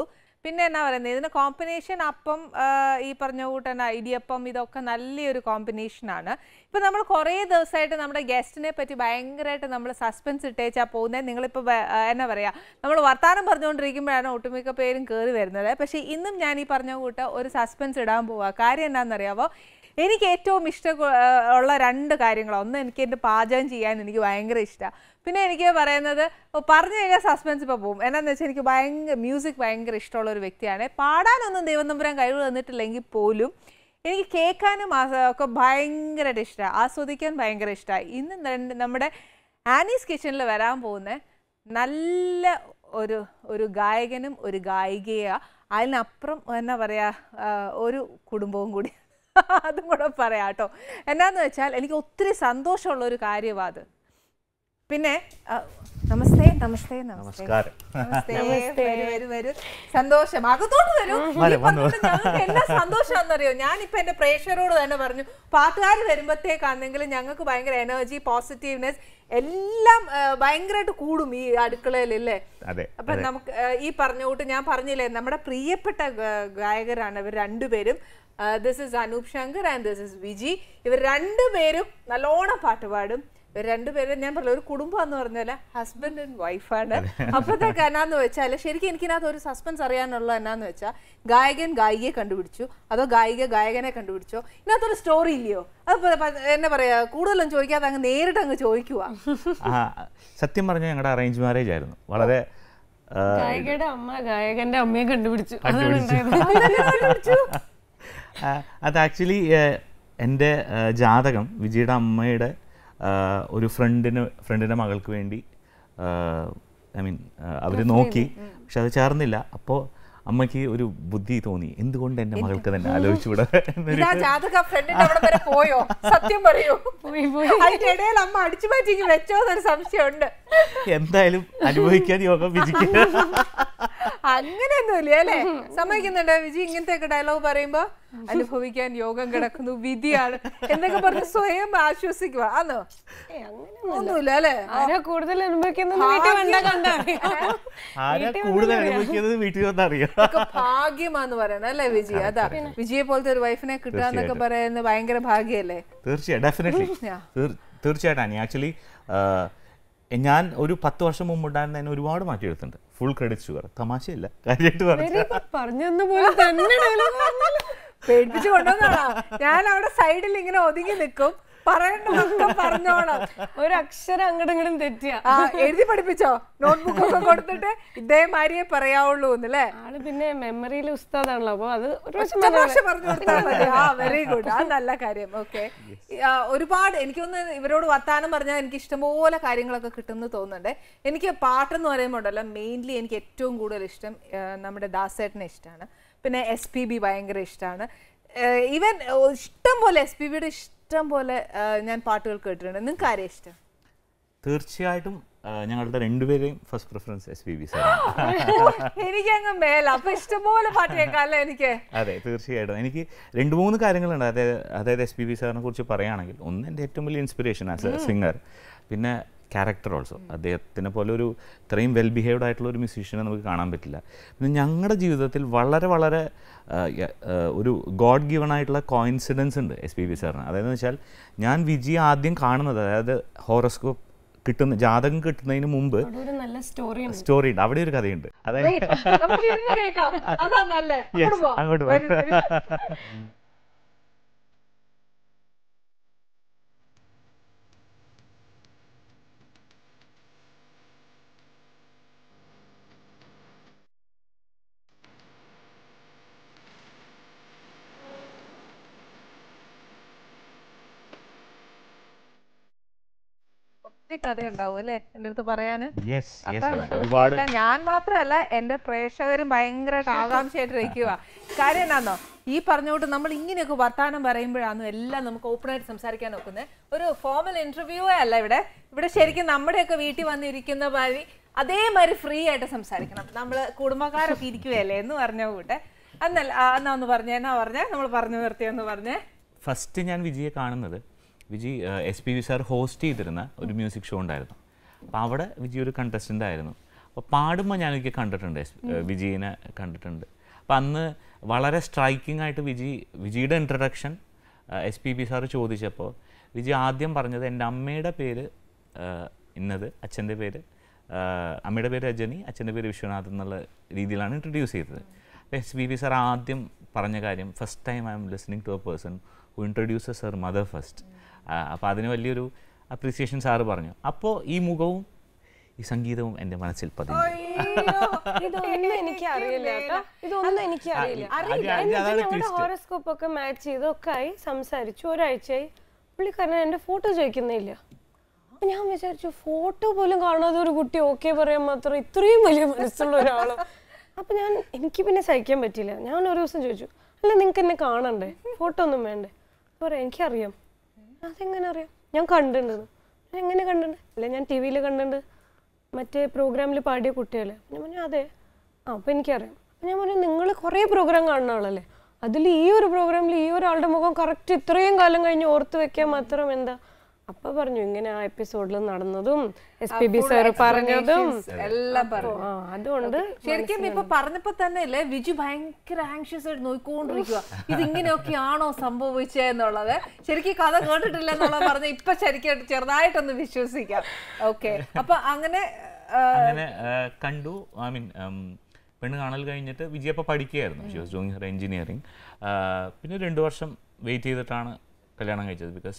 പിന്നെ എന്നാ പറയുന്നത് ഇതിന് കോമ്പിനേഷൻ അപ്പം ആ, ഈ പറഞ്ഞ കൂട്ട് തന്നെ ഇടിയപ്പം ഇതൊക്കെ നല്ലൊരു കോമ്പിനേഷനാണ് ഇപ്പം നമ്മൾ കുറേ ദിവസമായിട്ട് നമ്മുടെ ഗസ്റ്റിനെ പറ്റി ഭയങ്കരമായിട്ട് നമ്മൾ സസ്പെൻസ് ഇട്ടേച്ചാൽ പോകുന്നത് നിങ്ങളിപ്പോൾ എന്നാ പറയുക നമ്മൾ വർത്താനം പറഞ്ഞുകൊണ്ടിരിക്കുമ്പോഴാണ് ഒട്ടുമിക്ക പേരും കയറി വരുന്നത് പക്ഷേ ഇന്നും ഞാൻ ഈ പറഞ്ഞ കൂട്ട് ഒരു സസ്പെൻസ് ഇടാൻ പോവുക കാര്യം എന്താണെന്നറിയാമോ എനിക്ക് ഏറ്റവും ഇഷ്ടം ഉള്ള രണ്ട് കാര്യങ്ങളാണ് ഒന്ന് എനിക്ക് എൻ്റെ പാചകം ചെയ്യാൻ എനിക്ക് ഭയങ്കര ഇഷ്ടമാണ് പിന്നെ എനിക്ക് പറയുന്നത് ഓ, പറഞ്ഞു കഴിഞ്ഞാൽ സസ്പെൻസ് ഇപ്പോൾ പോകും എന്നാന്ന് വെച്ചാൽ എനിക്ക് ഭയങ്കര മ്യൂസിക് ഭയങ്കര ഇഷ്ടമുള്ള ഒരു വ്യക്തിയാണ് പാടാനൊന്നും ദൈവം തമ്പുരാൻ കഴിവ് തന്നിട്ടില്ലെങ്കിൽ പോലും എനിക്ക് കേൾക്കാനും ആസ്വ- ഒക്കെ ഭയങ്കരമായിട്ട് ഇഷ്ടമാണ് ആസ്വദിക്കാൻ ഭയങ്കര ഇഷ്ടമാണ് ഇന്ന് രണ്ട് നമ്മുടെ ആനീസ് കിച്ചണിൽ വരാൻ പോകുന്ന നല്ല ഒരു ഒരു ഗായകനും ഒരു ഗായികയാണ് അതിനപ്പുറം എന്നാ പറയുക ഒരു കുടുംബവും കൂടി അതും കൂടെ പറയാം കേട്ടോ എന്നാന്ന് വെച്ചാൽ എനിക്ക് ഒത്തിരി സന്തോഷമുള്ള ഒരു കാര്യമാണ് അത് പിന്നെ ആ, നമസ്തേ നമസ്തേ നമസ്തേ നമസ്കാരം നമസ്തേ വരൂ വരൂ വരൂ സന്തോഷം അകത്തോട്ട് വരൂ ഈ വരാം, വന്നു. പറഞ്ഞിട്ട് ഞങ്ങൾക്ക് എന്നാ സന്തോഷമാണെന്നറിയോ ഞാനിപ്പോ എന്റെ പ്രേക്ഷകരോട് തന്നെ പറഞ്ഞു പാട്ടുകാർ വരുമ്പോഴത്തേക്കാണെങ്കിൽ ഞങ്ങൾക്ക് ഭയങ്കര എനർജി പോസിറ്റീവ്നെസ് എല്ലാം ആ, ഭയങ്കരമായിട്ട് കൂടും ഈ അടുക്കളയിൽ അല്ലേ അതെ അപ്പൊ നമുക്ക് ആ, ഈ പറഞ്ഞ കൂട്ട് ഞാൻ പറഞ്ഞില്ലേ നമ്മുടെ പ്രിയപ്പെട്ട ഗ- ഗായകരാണ് ഇവർ രണ്ടുപേരും this is Anoop Shankar and this is Viji ഇവർ രണ്ടുപേരും നല്ലോണം പാട്ട് പാടും ഇവർ രണ്ടുപേരും ഞാൻ പറഞ്ഞ ഒരു കുടുംബം എന്ന് പറഞ്ഞാൽ ഹസ്ബൻഡ് ആൻഡ് വൈഫാണ് അപ്പോഴത്തേക്ക് എന്നാന്ന് വെച്ചാൽ ശരിക്കും എനിക്കിനകത്ത് ഒരു സസ്പെൻസ് അറിയാനുള്ള എന്നാന്ന് വെച്ചാൽ ഗായകൻ ഗായികയെ കണ്ടുപിടിച്ചു അതോ ഗായിക ഗായകനെ കണ്ടുപിടിച്ചോ ഇതിനകത്തൊരു സ്റ്റോറി ഇല്ലയോ അത് പ- പ- എന്നാ പറയാ കൂടുതലൊന്നും ചോദിക്കാതെ അങ്ങ് നേരിട്ട് അങ്ങ് ചോദിക്കുക ആ സത്യം പറഞ്ഞാൽ ഞങ്ങളുടെ അറേഞ്ച് മാരേജ് ആയിരുന്നു വളരെ ആ, ഗായികയുടെ അമ്മ ഗായകന്റെ അമ്മയെ കണ്ടുപിടിച്ചു അതാണ് കണ്ടുപിടിച്ചു. ഉണ്ടായത് ആ, അത് ആക്ച്വലി എൻ്റെ ആ, ജാതകം വിജയുടെ അമ്മയുടെ ആ, ഒരു ഫ്രണ്ടിന് ഫ്രണ്ടിൻ്റെ മകൾക്ക് വേണ്ടി ഐ മീൻ അവർ നോക്കി പക്ഷെ അത് ചേർന്നില്ല അപ്പോൾ അമ്മയ്ക്ക് ഒരു ബുദ്ധി തോന്നി എന്തുകൊണ്ട് എൻ്റെ മകൾക്ക് തന്നെ ആലോചിച്ചുകൂടാ എന്നൊരു ഇതാ ജാതക ഫ്രണ്ടിന്റെ അവിടെ വരെ പോയോ സത്യം പറയൂ പോയി പോയി അതിന്റെ ഇടയിൽ അമ്മ അടിച്ചു മാറ്റി വെച്ചോ എന്നൊരു സംശയമുണ്ട് എന്തായാലും അനുഭവിക്കാൻ യോഗം വിജിക്ക് അങ്ങനെയൊന്നുമില്ല അല്ലേ സമ്മതിക്കുന്നുണ്ട് വിജി ഇങ്ങനത്തെ ഒക്കെ ഡയലോഗ് പറയുമ്പോ അനുഭവിക്കാൻ യോഗം കിടക്കുന്നു വിധിയാണ് എന്നൊക്കെ പറഞ്ഞ് സ്വയം ആശ്വസിക്കുക ആന്നോ ഏയ് അങ്ങനെ ഒന്നുമില്ല അല്ലേ ആരാ കൂടുതൽ അനുഭവിക്കുന്നത് വീട്ടിൽ വന്നാ കണ്ടാ ആരാ കൂടുതൽ അനുഭവിക്കുന്നത് വീട്ടിൽ വന്നറിയാം ഇതൊക്കെ ഭാഗ്യമാന്ന് പറയണ അല്ലേ വിജി അതാ വിജയെ പോലത്തെ ഒരു വൈഫിനെ കിട്ടുക എന്നൊക്കെ പറയുന്നത് ഭയങ്കര ഭാഗ്യല്ലേ തീർച്ചയായും ഡെഫിനറ്റ്ലി Yeah. തീർച്ചയായിട്ടും ആനി ആക്ച്വലി ഞാൻ ഒരു പത്ത് വർഷം മുമ്പ് ഉണ്ടായിരുന്നതിന് ഒരുപാട് മാറ്റിയെടുത്തിട്ടുണ്ട് ഫുൾ ക്രെഡിറ്റ് ഷുഗർ തമാശയില്ല കാര്യമായിട്ട് പറഞ്ഞു പറഞ്ഞെന്ന പോലെ തന്നെ dialogue പറഞ്ഞല്ലോ. പേടിപ്പിച്ചു കൊണ്ടുവന്നാണോ ഞാൻ അവിടെ സൈഡിൽ ഇങ്ങനെ ഒതുങ്ങി നിൽക്കും പറയണ്ടതൊക്കെ പറഞ്ഞോണം ഒരു അക്ഷരം അങ്ങോട്ടും ഇങ്ങോട്ടും തെറ്റിയ ആ എഴുതി പഠിപ്പിച്ചോ നോട്ട്ബുക്ക് ഒക്കെ കൊടുത്തിട്ട് ഇതേമാതിരിയെ പറയാവുള്ളൂ എന്നല്ലേ ആള് പിന്നെ മെമ്മറിയിൽ ഉസ്താദാണല്ലോ അപ്പൊ അത് ഒരു പ്രാവശ്യം ഒറ്റ പറഞ്ഞാ പ്രാവശ്യം പറഞ്ഞു കൊടുത്താൽ മതി ആ വെരി ഗുഡ് ആ നല്ല കാര്യം ഓക്കെ ഒരുപാട് എനിക്കൊന്ന് ഇവരോട് വർത്താനം പറഞ്ഞാൽ എനിക്ക് ഇഷ്ടംപോലെ കാര്യങ്ങളൊക്കെ കിട്ടുമെന്ന് തോന്നുന്നുണ്ട് എനിക്ക് പാട്ടെന്ന് പറയുമ്പോൾ ഉണ്ടല്ലോ മെയിൻലി എനിക്ക് ഏറ്റവും കൂടുതൽ ഇഷ്ടം ആ, നമ്മുടെ ദാസേട്ടനെ ഇഷ്ടമാണ് പിന്നെ എസ് പി ബി ഭയങ്കര ഇഷ്ടമാണ് ഈവൻ ഇഷ്ടം പോലെ എസ് പി ബിയുടെ ഇഷ്ടം പോലെ ആ, ഞാൻ പാട്ടുകൾ കേട്ടിട്ടുണ്ട് നിങ്ങൾക്ക് ആരെയും ഇഷ്ടം തീർച്ചയായിട്ടും ആ, ഞങ്ങളുടെ രണ്ടുപേരെയും first preference S P B sir എനിക്കങ്ങ് മേല അപ്പൊ ഇഷ്ടംപോലെ പാട്ട് കേൾക്കാമല്ലോ എനിക്ക് അതെ തീർച്ചയായിട്ടും എനിക്ക് രണ്ട് മൂന്ന് കാര്യങ്ങളുണ്ട് അതായത് അതായത് എസ് പി ബി സാറിനെ കുറിച്ച് പറയുകയാണെങ്കിൽ ഒന്ന് എൻ്റെ ഏറ്റവും വലിയ ഇൻസ്പിറേഷൻ ആസ് എ സിംഗർ പിന്നെ ക്യാരക്ടർ ഓൾസോ അദ്ദേഹത്തിനെ പോലെ ഒരു ഇത്രയും വെൽ ബിഹേവ്ഡ് ആയിട്ടുള്ള ഒരു മ്യൂസീഷ്യനെ നമുക്ക് കാണാൻ പറ്റില്ല പിന്നെ ഞങ്ങളുടെ ജീവിതത്തിൽ വളരെ വളരെ ആ, യ- ആ, ഒരു ഗോഡ് ഗിവൺ ആയിട്ടുള്ള കോയിൻസിഡൻസ് ഉണ്ട് എസ് പി ബി സാറിന് അതായത് വെച്ചാൽ ഞാൻ വിജി ആദ്യം കാണുന്നത് അതായത് ഹോറോസ്കോപ്പ് കിട്ടുന്ന ജാതകം കിട്ടുന്നതിന് മുമ്പ് അവിടെ ഒരു നല്ല സ്റ്റോറി ഉണ്ട് സ്റ്റോറി ഉണ്ട് അവിടെ ഒരു കഥയുണ്ട് അതായത് നമുക്ക് ഇരുന്ന് കേൾക്കാം അതാ നല്ലേ Yes, അങ്ങോട്ട് പോ. അങ്ങോട്ട് പോ. വരൂ, വരൂ. ഒത്തിരി കഥയുണ്ടാവും അല്ലേ എൻ്റെ അടുത്ത് പറയാന് യെസ് അതാണ്. യെസ് ഒരുപാട് അല്ല, ഞാൻ മാത്രമല്ല എന്റെ പ്രേക്ഷകരും ഭയങ്കരമായിട്ട് ആകാംക്ഷയായിട്ട് ഇരിക്കുക കാര്യം എന്നാന്നോ ഈ പറഞ്ഞുകൊണ്ട് നമ്മൾ ഇങ്ങനെയൊക്കെ വർത്താനം പറയുമ്പോഴാണ് എല്ലാം നമുക്ക് ഓപ്പൺ ആയിട്ട് സംസാരിക്കാൻ നോക്കുന്നത് ഒരു ഫോമൽ ഇന്റർവ്യൂ അല്ല ഇവിടെ ഇവിടെ ശരിക്കും നമ്മുടെയൊക്കെ വീട്ടിൽ വന്നിരിക്കുന്ന മാതിരി അതേമാതിരി ഫ്രീ ആയിട്ട് സംസാരിക്കണം നമ്മൾ കുടുംബക്കാരൊക്കെ ഇരിക്കുകയല്ലേ എന്ന് പറഞ്ഞ കൂട്ടെ അന്നല്ല ആ, എന്നാ ഒന്ന് പറഞ്ഞേ എന്നാ പറഞ്ഞേ നമ്മൾ പറഞ്ഞു നിർത്തിയെന്ന് പറഞ്ഞേ ഫസ്റ്റ് ഞാൻ വിജിയെ കാണുന്നത് Viji S P V sir host ചെയ്തിരുന്ന ഒരു മ്യൂസിക് ഷോ ഉണ്ടായിരുന്നു അപ്പോൾ അവിടെ വിജി ഒരു കണ്ടസ്റ്റൻ്റ് ആയിരുന്നു അപ്പോൾ പാടുമ്പോൾ ഞാൻ എനിക്ക് കണ്ടിട്ടുണ്ട് എസ്- ഏഹ് വിജയിനെ കണ്ടിട്ടുണ്ട് അപ്പം അന്ന് വളരെ സ്ട്രൈക്കിംഗ് ആയിട്ട് വിജി വിജിയുടെ introduction S P B sir ചോദിച്ചപ്പോൾ വിജി ആദ്യം പറഞ്ഞത് എൻ്റെ അമ്മയുടെ പേര് ഏഹ് ഇന്നത് അച്ഛൻ്റെ പേര് ഏഹ് അമ്മയുടെ പേര് രജനി അച്ഛൻ്റെ പേര് വിശ്വനാഥ് എന്നുള്ള രീതിയിലാണ് ഇൻട്രൊഡ്യൂസ് ചെയ്തത് അപ്പോൾ എസ് പി ബി സാർ ആദ്യം പറഞ്ഞ കാര്യം first time I'm listening to a person who introduces her mother first അപ്പോൾ അതിന് വലിയൊരു അപ്രീസിയേഷൻ സാറ് പറഞ്ഞു അപ്പോൾ ഈ മുഖവും ഈ സംഗീതവും എൻ്റെ മനസ്സിൽ പതിഞ്ഞു ഇതൊന്നും എനിക്ക് അറിയില്ല കേട്ടോ ഇതൊന്നും എനിക്ക് അറിയില്ല അത് അത് എന്നിട്ട് അതാണ് ഞങ്ങളുടെ twist. ഹോറോസ്കോപ്പ് ഒക്കെ മാച്ച് ചെയ്ത് ഒക്കെ ആയി സംസാരിച്ചു ഒരാഴ്ചയായി പുള്ളിക്കാരൻ എന്റെ ഫോട്ടോ ചോദിക്കുന്നില്ല അപ്പൊ ഞാൻ വിചാരിച്ചു ഫോട്ടോ പോലും കാണാതെ ഒരു കുട്ടി ഓക്കെ പറയാൻ മാത്രം ഇത്രയും വലിയ മനസ്സുള്ള ഒരാള് അപ്പൊ ഞാൻ എനിക്ക് പിന്നെ സഹിക്കാൻ പറ്റിയില്ല ഞാൻ ഒരു ദിവസം ചോദിച്ചു അല്ല നിങ്ങൾക്ക് എന്നെ കാണണ്ടേ ഫോട്ടോ ഒന്നും വേണ്ടേ പറയാം എനിക്കറിയാം അതെങ്ങനെ അറിയാം ഞാൻ കണ്ടിട്ടുണ്ട് ഞാൻ എങ്ങനെ കണ്ടിട്ടുണ്ട് അല്ല ഞാൻ ടി വിയിൽ കണ്ടിട്ടുണ്ട് മറ്റേ പ്രോഗ്രാമിൽ പാടിയ കുട്ടികളെ ഞാൻ പറഞ്ഞു അതെ ആ അപ്പം എനിക്കറിയാം അപ്പം ഞാൻ പറഞ്ഞു നിങ്ങൾ കുറേ പ്രോഗ്രാം കാണുന്ന ആളല്ലേ അതിൽ ഈ ഒരു പ്രോഗ്രാമിൽ ഈ ഒരാളുടെ മുഖം കറക്റ്റ് ഇത്രയും കാലം കഴിഞ്ഞ് ഓർത്ത് വെക്കാൻ മാത്രം എന്താ അപ്പൊ പറഞ്ഞു ഇങ്ങനെ ആ എപ്പിസോഡിൽ നടന്നതും എസ് പി ബി സാർ പറഞ്ഞതും എല്ലാം പറഞ്ഞു ആ അതുകൊണ്ട് ശരിക്കും ഇപ്പൊ പറഞ്ഞപ്പോ തന്നെ അല്ലേ വിജു ഭയങ്കര ആങ്ഷ്യസ് ആയിട്ട് നോക്കിക്കൊണ്ടിരിക്കുക ഇത് ഇങ്ങനെയൊക്കെയാണോ സംഭവിച്ചെന്നുള്ളത് ശരിക്കും കഥ കേട്ടിട്ടില്ല എന്നുള്ളത് പറഞ്ഞ ഇപ്പൊ ശരിക്കും ചെറുതായിട്ടൊന്ന് വിശ്വസിക്കാം ഓക്കെ അപ്പൊ അങ്ങനെ ആ, അങ്ങനെ ആ, കണ്ടു ഐ മീൻ പെണ്ണ് കാണൽ കഴിഞ്ഞിട്ട് വിജയ അപ്പോൾ പഠിക്കുകയായിരുന്നു she was doing her engineering പിന്നെ രണ്ട് വർഷം വെയിറ്റ് ചെയ്തിട്ടാണ് കല്യാണം കഴിച്ചത് ബിക്കോസ്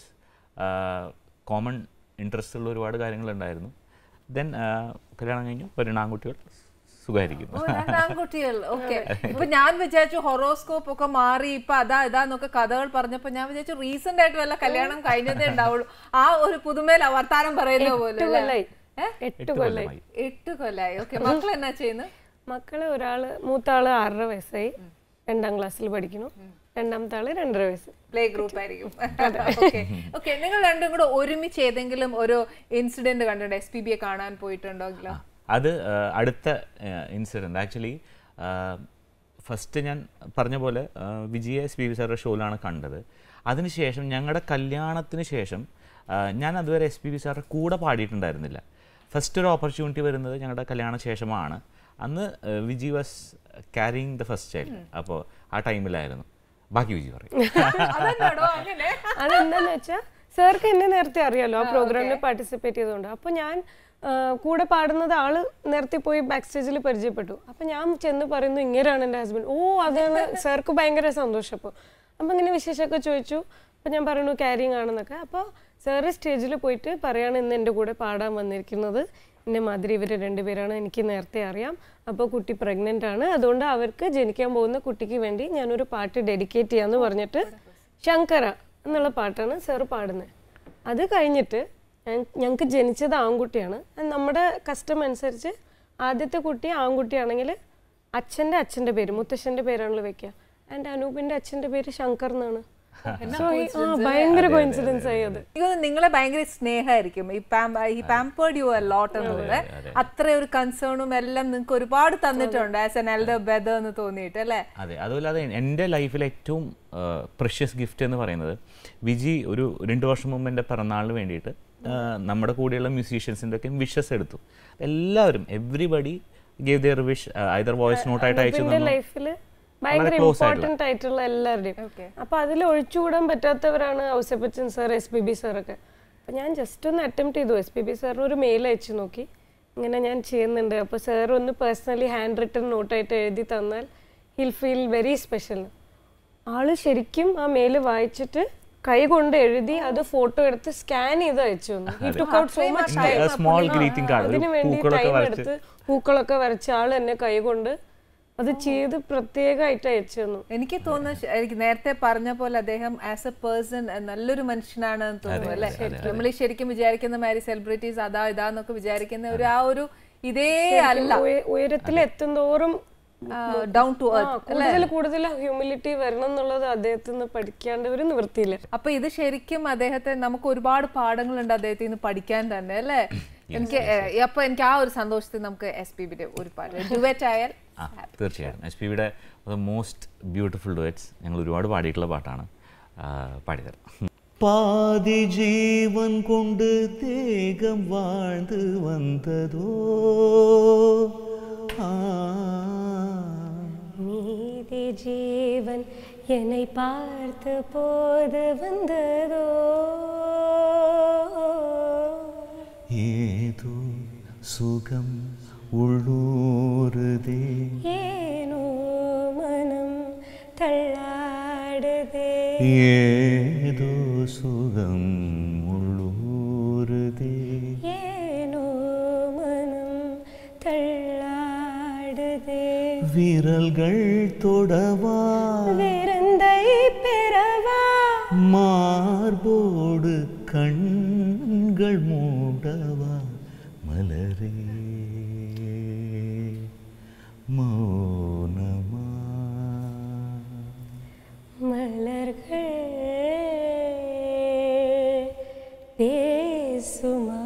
കോമൺ ഇൻട്രസ്റ്റ് ഉള്ള ഒരുപാട് കാര്യങ്ങളുണ്ടായിരുന്നു ദെൻ കല്യാണം കഴിഞ്ഞു ഒരു ആൺകുട്ടികൾ സുഖമായിരിക്കും ഓ, രണ്ട് ആൺകുട്ടികൾ ഓക്കെ ഇപ്പൊ ഞാൻ വിചാരിച്ചു ഹൊറോസ്കോപ്പ് ഒക്കെ മാറി ഇപ്പൊ അതാ ഇതാന്നൊക്കെ കഥകൾ പറഞ്ഞപ്പോ ഞാൻ വിചാരിച്ചു റീസെന്റ് ആയിട്ട് വല്ല കല്യാണം കഴിഞ്ഞതേ ഉണ്ടാവുള്ളൂ ആ ഒരു പുതുമേൽ വർത്താനം പറയുന്ന പോലെ എട്ട് അല്ലേ? കൊല്ലായി ഏ? എട്ട് കൊല്ലായി കൊല്ലമായി എട്ട് കൊല്ലായി ഓക്കെ മക്കൾ എന്നാ ചെയ്യുന്നത് മക്കള് ഒരാള് മൂത്ത ആള് ആറര വയസ്സായി രണ്ടാം ക്ലാസ്സിൽ പഠിക്കുന്നു രണ്ടാമത്തെ ആള് രണ്ടര വയസ്സ് പ്ലേ ഗ്രൂപ്പ് ആയിരിക്കും ഓക്കെ നിങ്ങൾ രണ്ടും കൂടെ ഒരുമിച്ച് ഏതെങ്കിലും ഒരു ഇൻസിഡന്റ് കണ്ടിട്ടുണ്ടോ എസ് പി ബിയെ കാണാൻ പോയിട്ടുണ്ടോങ്കിലോ അത് ആ, അടുത്ത ഇൻസിഡൻറ്റ് ആക്ച്വലി ഫസ്റ്റ് ഞാൻ പറഞ്ഞ പോലെ ആ, വിജയ എസ് പി വി സാറുടെ ഷോയിലാണ് കണ്ടത് അതിനുശേഷം ഞങ്ങളുടെ കല്യാണത്തിന് ശേഷം ആ, ഞാൻ അതുവരെ എസ് പി വി സാറുടെ കൂടെ പാടിയിട്ടുണ്ടായിരുന്നില്ല ഫസ്റ്റ് ഒരു ഓപ്പർച്യൂണിറ്റി വരുന്നത് ഞങ്ങളുടെ കല്യാണ ശേഷമാണ് അന്ന് ആ, Viji was carrying the first child അപ്പോൾ ആ ടൈമിലായിരുന്നു ബാക്കി വിജി പറയും അതെന്നാടോ അങ്ങനെ അതെന്താന്ന് വെച്ചാൽ സാർക്ക് എന്നെ നേരത്തെ അറിയാലോ ആ പ്രോഗ്രാമിൽ പാർട്ടിസിപ്പേറ്റ് ചെയ്തുകൊണ്ട് അപ്പൊ ഞാൻ ആ, കൂടെ പാടുന്നത് ആള് നേരത്തെ പോയി ബാക്ക് സ്റ്റേജിൽ പരിചയപ്പെട്ടു അപ്പൊ ഞാൻ ചെന്ന് പറയുന്നു ഇങ്ങനെയാണ് എൻ്റെ ഹസ്ബൻഡ് ഓ അതാണ് സാർക്ക് ഭയങ്കര സന്തോഷം അപ്പോൾ അപ്പൊ ഇങ്ങനെ വിശേഷമൊക്കെ ചോദിച്ചു അപ്പൊ ഞാൻ പറയുന്നു ക്യാരിങ് ആണെന്നൊക്കെ അപ്പോൾ സാറ് സ്റ്റേജിൽ പോയിട്ട് പറയാണ് ഇന്ന് എൻ്റെ കൂടെ പാടാൻ വന്നിരിക്കുന്നത് എന്നെ മാതിരി ഇവർ രണ്ടുപേരാണ് എനിക്ക് നേരത്തെ അറിയാം അപ്പോൾ കുട്ടി പ്രഗ്നൻ്റ് ആണ് അതുകൊണ്ട് അവർക്ക് ജനിക്കാൻ പോകുന്ന കുട്ടിക്ക് വേണ്ടി ഞാനൊരു പാട്ട് ഡെഡിക്കേറ്റ് ചെയ്യാന്ന് പറഞ്ഞിട്ട് ശങ്കര എന്നുള്ള പാട്ടാണ് സാറ് പാടുന്നത് അത് കഴിഞ്ഞിട്ട് ഞങ്ങൾക്ക് ജനിച്ചത് ആൺകുട്ടിയാണ് അത് നമ്മുടെ കസ്റ്റം അനുസരിച്ച് ആദ്യത്തെ കുട്ടി ആൺകുട്ടിയാണെങ്കിൽ അച്ഛൻ്റെ അച്ഛൻ്റെ പേര് മുത്തശ്ശൻ്റെ പേരാണല്ലോ വെക്കുക എൻ്റെ അനൂപിൻ്റെ അച്ഛൻ്റെ പേര് ശങ്കർ എന്നാണ് So, ഈ- ആ ഭയങ്കര കോയിൻസിഡൻസ് ആയി അത് എനിക്ക് തോന്നുന്നു നിങ്ങളെ ഭയങ്കര സ്നേഹമായിരിക്കും ഈ പാം ഈ പാമ്പേർഡ് യു ലോട്ട് എന്നുള്ളത് അത്ര ഒരു കൺസേണും എല്ലാം നിങ്ങൾക്ക് ഒരുപാട് തന്നിട്ടുണ്ട് ആസ് എൻ എൽഡർ ബെദർ എന്ന് തോന്നിയിട്ട് അല്ലേ അതെ അതുപോലെ അത് എൻ്റെ ലൈഫിലെ ഏറ്റവും പ്രഷ്യസ് ഗിഫ്റ്റ് എന്ന് പറയുന്നത് വിജി ഒരു രണ്ട് വർഷം മുമ്പ് എൻ്റെ പിറന്നാളിന് വേണ്ടിയിട്ട് ആ, നമ്മുടെ കൂടെയുള്ള മ്യൂസീഷ്യൻസിൻ്റെ ഒക്കെ വിഷസ് എടുത്തു എല്ലാവരും everybody gave their wish either voice നോട്ടായിട്ട് അയച്ചു എന്റെ തന്നു ലൈഫിൽ ഭയങ്കര close ഇമ്പോർട്ടന്റ് ആയിട്ടുള്ള എല്ലാവരുടെയും Okay. അപ്പൊ അതിൽ ഒഴിച്ചുകൂടാൻ പറ്റാത്തവരാണ് Ouseppachan sir S P B സാറൊക്കെ അപ്പൊ ഞാൻ ജസ്റ്റ് ഒന്ന് അറ്റംപ്റ്റ് ചെയ്തു എസ് പി ബി സാറിന് ഒരു മെയിൽ അയച്ചു നോക്കി ഇങ്ങനെ ഞാൻ ചെയ്യുന്നുണ്ട് അപ്പൊ സാർ ഒന്ന് പേഴ്സണലി ഹാൻഡ് റിട്ടൺ നോട്ടായിട്ട് എഴുതി തന്നാൽ ഹിൽ ഫീൽ വെരി സ്പെഷ്യൽ ആള് ശരിക്കും ആ മെയിൽ വായിച്ചിട്ട് കൈ കൊണ്ട് എഴുതി അത് ഫോട്ടോ എടുത്ത് സ്കാൻ ചെയ്ത് അയച്ചു തന്നു He took out so much ഉം, time. a small greeting card, ഒരു അതിന് വേണ്ടി പൂക്കളൊക്കെ ടൈം വരച്ച്. എടുത്ത് പൂക്കളൊക്കെ വരച്ച ആള് എന്നെ കൈ കൊണ്ട് അത് ചെയ്ത് പ്രത്യേകമായിട്ട് അയച്ചു തന്നു എനിക്ക് തോന്നുന്നു ശ- എനിക്ക് നേരത്തെ പറഞ്ഞ പോലെ അദ്ദേഹം ആസ് എ പേഴ്സൺ നല്ലൊരു മനുഷ്യനാണ് എന്ന് തോന്നുന്നു അല്ലേ നമ്മൾ ഈ ശരിക്കും വിചാരിക്കുന്ന മാതിരി സെലിബ്രിറ്റീസ് അതാ ഇതാന്നൊക്കെ വിചാരിക്കുന്ന ഒരു ആ ഒരു ഇതേ അല്ല ഉയ- ഉയരത്തിൽ എത്തുന്തോറും ഡൗൺ ടു ആ, എർത്ത് കൂടുതൽ കൂടുതൽ ഹ്യൂമിലിറ്റി വരണം എന്നുള്ളത് അദ്ദേഹത്തിൽ നിന്ന് പഠിക്കാണ്ട് ഒരു നിവൃത്തിയില്ല അപ്പൊ ഇത് ശരിക്കും അദ്ദേഹത്തെ നമുക്ക് ഒരുപാട് പാഠങ്ങളുണ്ട് അദ്ദേഹത്തിൽ നിന്ന് പഠിക്കാൻ തന്നെ അല്ലേ എനിക്ക് ഏഹ്, അപ്പൊ എനിക്ക് ആ ഒരു സന്തോഷത്തിൽ നമുക്ക് എസ് പി ബിയുടെ ഒരു പാട്ട് ഡുവറ്റ് ആയാൽ ആ തീർച്ചയായും എസ് പി വിയുടെ മോസ്റ്റ് ബ്യൂട്ടിഫുൾ ഡുവറ്റ്സ് ഞങ്ങൾ ഒരുപാട് പാടിയിട്ടുള്ള പാട്ടാണ് ആ, പാടിത്തരാം பாதி ஜீவன் கொண்டு தேகம் வாழ்ந்து வந்ததோ ஆ மீதி ஜீவன் என்னை பார்த்த போது வந்ததோ ஏதோ சுகம் உள்ளூருதே ஏனோ மனம் தள்ளாடுதே ஏதோ சுகம் உள்ளூருதே ஏனோ மனம் தள்ளாடுதே விரல்கள் தொடவா விருந்தை பெறவா மார்போடு கண்கள் மூடவா மலரே மௌனமா மலர்கள் பேசுமா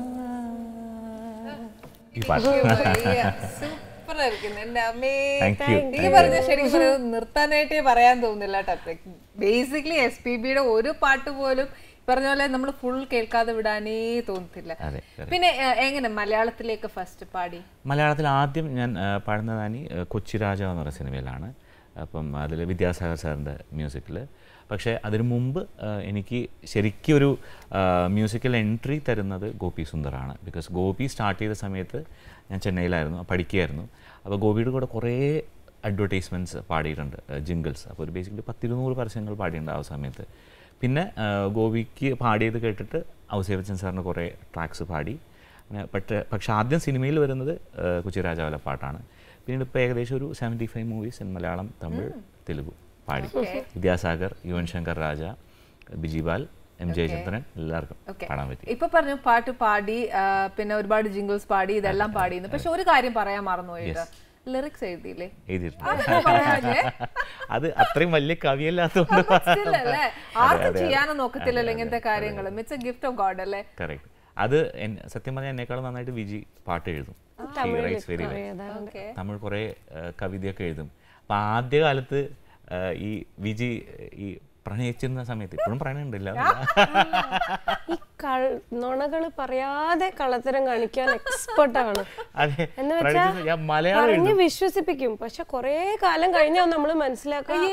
ഈ പാട്ട് സൂപ്പർ ആയിരിക്കുന്നു എന്റെ അമ്മേ താങ്ക് യു ഈ പറഞ്ഞ ശരിക്കും പറഞ്ഞാൽ നിർത്താനായിട്ടേ പറയാൻ തോന്നുന്നില്ല കേട്ടോ ബേസിക്കലി എസ് പി ബിയുടെ ഒരു പാട്ട് പോലും ഈ പറഞ്ഞ പോലെ നമ്മൾ ഫുൾ കേൾക്കാതെ വിടാനേ തോന്നത്തില്ല അതെ correct. പിന്നെ ഏഹ്, എങ്ങനെ മലയാളത്തിലേക്ക് ഫസ്റ്റ് പാടി മലയാളത്തിൽ ആദ്യം ഞാൻ ആ, പാടുന്നതാനി ആ, കൊച്ചി രാജ എന്ന് പറയുന്ന സിനിമയിലാണ് അപ്പം അതിൽ വിദ്യാസാഗർ സാറിൻ്റെ മ്യൂസിക്കിൽ പക്ഷേ അതിനു മുമ്പ് ആ, എനിക്ക് ശരിക്കും ഒരു മ്യൂസിക്കൽ എൻട്രി തരുന്നത് ഗോപി സുന്ദറാണ് ബിക്കോസ് ഗോപി സ്റ്റാർട്ട് ചെയ്ത സമയത്ത് ഞാൻ ചെന്നൈയിലായിരുന്നു പഠിക്കുകയായിരുന്നു അപ്പോൾ ഗോപിയുടെ കൂടെ കുറേ അഡ്വർടൈസ്മെൻറ്റ്സ് പാടിയിട്ടുണ്ട് ജിങ്കിൾസ് അപ്പോൾ ഒരു ബേസിക്കലി പത്തിരുന്നൂറ് പരസ്യങ്ങൾ പാടിയിട്ടുണ്ട് ആ സമയത്ത് പിന്നെ ആ, ഗോപിക്ക് പാടിയത് കേട്ടിട്ട് ഔസേവച്ചൻ സാറിന് കുറേ ട്രാക്സ് പാടി അങ്ങനെ പക്ഷേ പക്ഷെ ആദ്യം സിനിമയിൽ വരുന്നത് ആ, കൊച്ചി രാജാവല പാട്ടാണ് പിന്നീട് ഇപ്പോൾ ഏകദേശം ഒരു seventy five movies in Malayalam Tamil Telugu പാടി വിദ്യാസാഗർ യുവൻ ശങ്കർ രാജ ബിജിബാൽ എം ജയചന്ദ്രൻ എല്ലാവർക്കും Okay. പാടാൻ പറ്റി ഇപ്പൊ പറഞ്ഞു പാട്ട് പാടി ആ, പിന്നെ ഒരുപാട് ജിംഗിൾസ് പാടി ഇതെല്ലാം പാടിയിരുന്നു പക്ഷെ ഒരു കാര്യം പറയാൻ മറന്നുപോയിട്ട് ലിറിക്സ് എഴുതിയില്ലേ എഴുതിയിട്ടുണ്ട് അതൊക്കെ പറയാഞ്ഞേ? അത് അത്രയും വലിയ കവിയല്ലാത്തതുകൊണ്ട് Still അല്ലേ ആർക്കും ചെയ്യാനും നോക്കത്തില്ലല്ലോ ഇങ്ങനത്തെ കാര്യങ്ങൾ it's a gift of god അല്ലേ കറക്റ്റ് അത് എൻ- സത്യം പറഞ്ഞാൽ എന്നെക്കാളും നന്നായിട്ട് വിജി പാട്ട് എഴുതും writes very well okay Tamil കുറേ ആ, കവിതയൊക്കെ എഴുതും അപ്പം ആദ്യകാലത്ത് ആ, ഈ വിജി ഈ പ്രണയിച്ചിരുന്ന സമയത്ത് ഇപ്പോഴും പ്രണയമുണ്ടില്ല ഈ കൾ നുണകൾ പറയാതെ കള്ളത്തരം കാണിക്കാൻ എക്സ്പെർട്ട് ആണ് അതെ എന്ന് പ്രണയിച്ചിരുന്ന- ഞാൻ മലയാളം പറഞ്ഞ് വിശ്വസിപ്പിക്കും പക്ഷെ കൊറേ കാലം കഴിഞ്ഞാൽ നമ്മൾ മനസ്സിലാക്കാം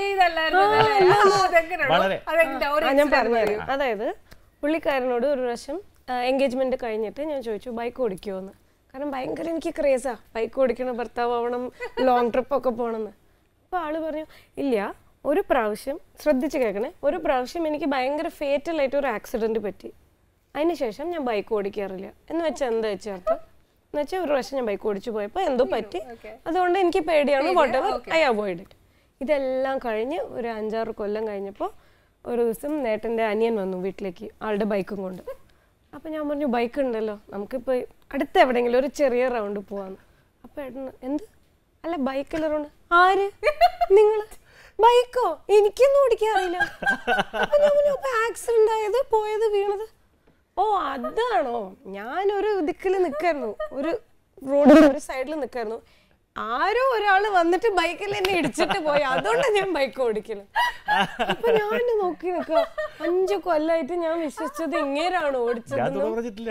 വളരെ ആ, ഞാൻ പറഞ്ഞുതരാം അതായത് പുള്ളിക്കാരനോട് ഒരു പ്രാവശ്യം എൻഗേജ്മെന്റ് കഴിഞ്ഞിട്ട് ഞാൻ ചോദിച്ചു ബൈക്ക് ഓടിക്കുമോ എന്ന് കാരണം ഭയങ്കര എനിക്ക് ക്രേസാ ബൈക്ക് ഓടിക്കണം ഭർത്താവ് ആവണം ലോങ് ട്രിപ്പ് ഒക്കെ പോകണമെന്ന് അപ്പോൾ ആള് പറഞ്ഞു ഇല്ല ഒരു പ്രാവശ്യം ശ്രദ്ധിച്ച് കേൾക്കണേ ഒരു പ്രാവശ്യം എനിക്ക് ഭയങ്കര ഫേറ്റൽ ആയിട്ട് ഒരു ആക്സിഡന്റ് പറ്റി അതിനുശേഷം ഞാൻ ബൈക്ക് ഓടിക്കാറില്ല എന്ന് വെച്ചാൽ എന്താ വെച്ചാൽ അർത്ഥം എന്ന് വെച്ചാൽ ഒരു പ്രാവശ്യം ഞാൻ ബൈക്ക് ഓടിച്ചു പോയപ്പോൾ എന്തോ പറ്റി അതുകൊണ്ട് എനിക്ക് പേടിയാണ് whatever I avoid it ഇതെല്ലാം കഴിഞ്ഞ് ഒരു അഞ്ചാറ് കൊല്ലം കഴിഞ്ഞപ്പോൾ ഒരു ദിവസം നേട്ടൻ്റെ അനിയൻ വന്നു വീട്ടിലേക്ക് ആളുടെ ബൈക്കും കൊണ്ട് അപ്പം ഞാൻ പറഞ്ഞു ബൈക്ക് ഉണ്ടല്ലോ നമുക്കിപ്പോൾ അടുത്ത എവിടെയെങ്കിലും ഒരു ചെറിയ റൗണ്ട് പോവാന്ന് അപ്പോൾ ഏട്ടൻ എന്ത് അല്ല ബൈക്കിൽ റൗണ്ട് ആര് നിങ്ങൾ ബൈക്കോ എനിക്കൊന്നും ഓടിക്കാൻ അറിയില്ല അപ്പൊ ഞാൻ പറഞ്ഞു അപ്പൊ ആക്സിഡന്റ് ആയത് പോയത് വീണത് ഓ അതാണോ ഞാനൊരു ദിക്കിൽ നിൽക്കായിരുന്നു ഒരു റോഡിൽ ഒരു സൈഡിൽ നിൽക്കായിരുന്നു ആരോ ഒരാള് വന്നിട്ട് ബൈക്കിൽ എന്നെ ഇടിച്ചിട്ട് പോയി അതുകൊണ്ടാണ് ഞാൻ ബൈക്ക് ഓടിക്കല് അപ്പൊ ഞാൻ നോക്കി നിൽക്കുക അഞ്ചു കൊല്ലായിട്ട് ഞാൻ വിശ്വസിച്ചത് ഇങ്ങേരാണ് ഓടിച്ചത് ഞാനതൊന്നും പറഞ്ഞിട്ടില്ല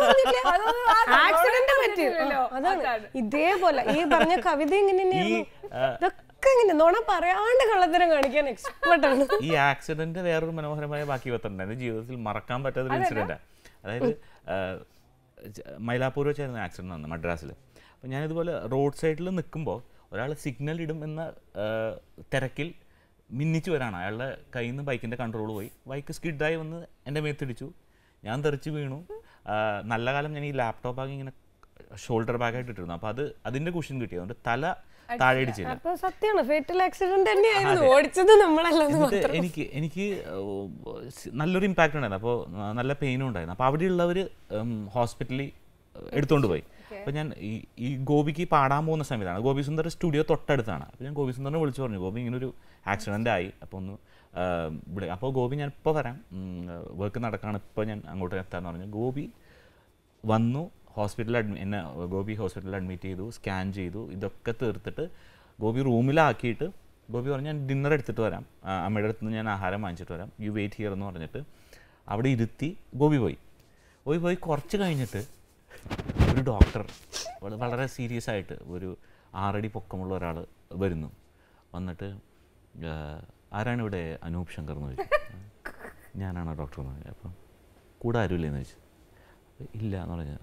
ആക്സിഡന്റ് പറ്റിയല്ലോ അതാണ് ഇതേപോലെ ഈ പറഞ്ഞ കവിത ഇങ്ങനെ തന്നെയായിരുന്നു. ഇതൊക്കെ ഇങ്ങനെ നുണ പറയാണ്ട് കള്ളത്തരം കാണിക്കാൻ എക്സ്പെർട്ട് ആണ് ഈ ആക്സിഡന്റ് വേറൊരു മനോഹരമായ ബാക്കി പത്തുണ്ടായിരുന്നു ജീവിതത്തിൽ മറക്കാൻ പറ്റാത്ത ഒരു ഇൻസിഡന്റ് അതായത് ആ, ജ- മൈലാപ്പൂർ വെച്ചായിരുന്നു ആക്സിഡന്റ് വന്നത് മദ്രാസിൽ അപ്പോൾ ഞാനിതുപോലെ റോഡ് സൈഡിൽ നിൽക്കുമ്പോൾ ഒരാൾ സിഗ്നൽ ഇടും എന്ന ആ, തിരക്കിൽ മിന്നിച്ചു വരാണ് അയാളുടെ കയ്യിൽ നിന്ന് ബൈക്കിൻ്റെ കൺട്രോൾ പോയി ബൈക്ക് സ്കിഡായി വന്ന് എൻ്റെ മേത്തിടിച്ചു ഞാൻ തെറിച്ച് വീണു ആ, നല്ല കാലം ഞാൻ ഈ ലാപ്ടോപ്പ് ആകെ ഇങ്ങനെ ഷോൾഡർ ബാഗായിട്ട് ഇട്ടിരുന്നു അപ്പോൾ അത് അതിൻ്റെ കുഷൻ കിട്ടി അതുകൊണ്ട് തല താഴെ ഇടിച്ചില്ല അപ്പൊ സത്യമാണ് ഫേറ്റൽ ആക്സിഡന്റ് തന്നെയായിരുന്നു ഓടിച്ചത് നമ്മളല്ലെന്ന് എന്നിട്ട് എനിക്ക് എനിക്ക് ഏഹ്, സ് നല്ലൊരു ഇമ്പാക്റ്റ് ഉണ്ടായിരുന്നു അപ്പോൾ നല്ല പെയിനും ഉണ്ടായിരുന്നു അപ്പോൾ അവിടെയുള്ളവർ ഹോസ്പിറ്റലിൽ എടുത്തുകൊണ്ട് പോയി അപ്പോൾ ഞാൻ ഈ ഈ ഗോപിക്ക് പാടാൻ പോകുന്ന സമയത്താണ് ഗോപി സുന്ദർ സ്റ്റുഡിയോ തൊട്ടടുത്താണ് അപ്പോൾ ഞാൻ ഗോപി സുന്ദറിനെ വിളിച്ചു പറഞ്ഞു ഗോപി ഇങ്ങനെ ഒരു ആക്സിഡൻ്റ് ആയി അപ്പോൾ ഒന്ന് ഏഹ്, ഇവിടെ അപ്പോൾ ഗോപി ഞാൻ ഇപ്പോൾ വരാം വർക്ക് നടക്കുകയാണ് ഇപ്പോൾ ഞാൻ അങ്ങോട്ട് എത്താമെന്ന് പറഞ്ഞു ഗോപി വന്നു ഹോസ്പിറ്റലിൽ അഡ്മി എന്നെ ഗോപി ഹോസ്പിറ്റലിൽ അഡ്മിറ്റ് ചെയ്തു സ്കാൻ ചെയ്തു ഇതൊക്കെ തീർത്തിട്ട് ഗോപി റൂമിലാക്കിയിട്ട് ഗോപി പറഞ്ഞു ഞാൻ ഡിന്നർ എടുത്തിട്ട് വരാം ആ, അമ്മയുടെ അടുത്ത് നിന്ന് ഞാൻ ആഹാരം വാങ്ങിച്ചിട്ട് വരാം യു വെയിറ്റ് ഹിയർ എന്ന് പറഞ്ഞിട്ട് അവിടെ ഇരുത്തി ഗോപി പോയി ഗോപി പോയി കുറച്ച് കഴിഞ്ഞിട്ട് ഒരു ഡോക്ടർ വള- വളരെ സീരിയസ് ആയിട്ട് ഒരു ആറടി പൊക്കമുള്ള ഒരാൾ വരുന്നു വന്നിട്ട് ആ, ആരാണ് ഇവിടെ അനൂപ് ശങ്കർ എന്ന് ചോദിച്ചു ഞാനാണ് ഡോക്ടർ എന്ന് പറഞ്ഞു അപ്പം കൂടെ ആരുമില്ലെന്ന് ചോദിച്ചു അപ്പോൾ ഇല്ല എന്ന് പറഞ്ഞു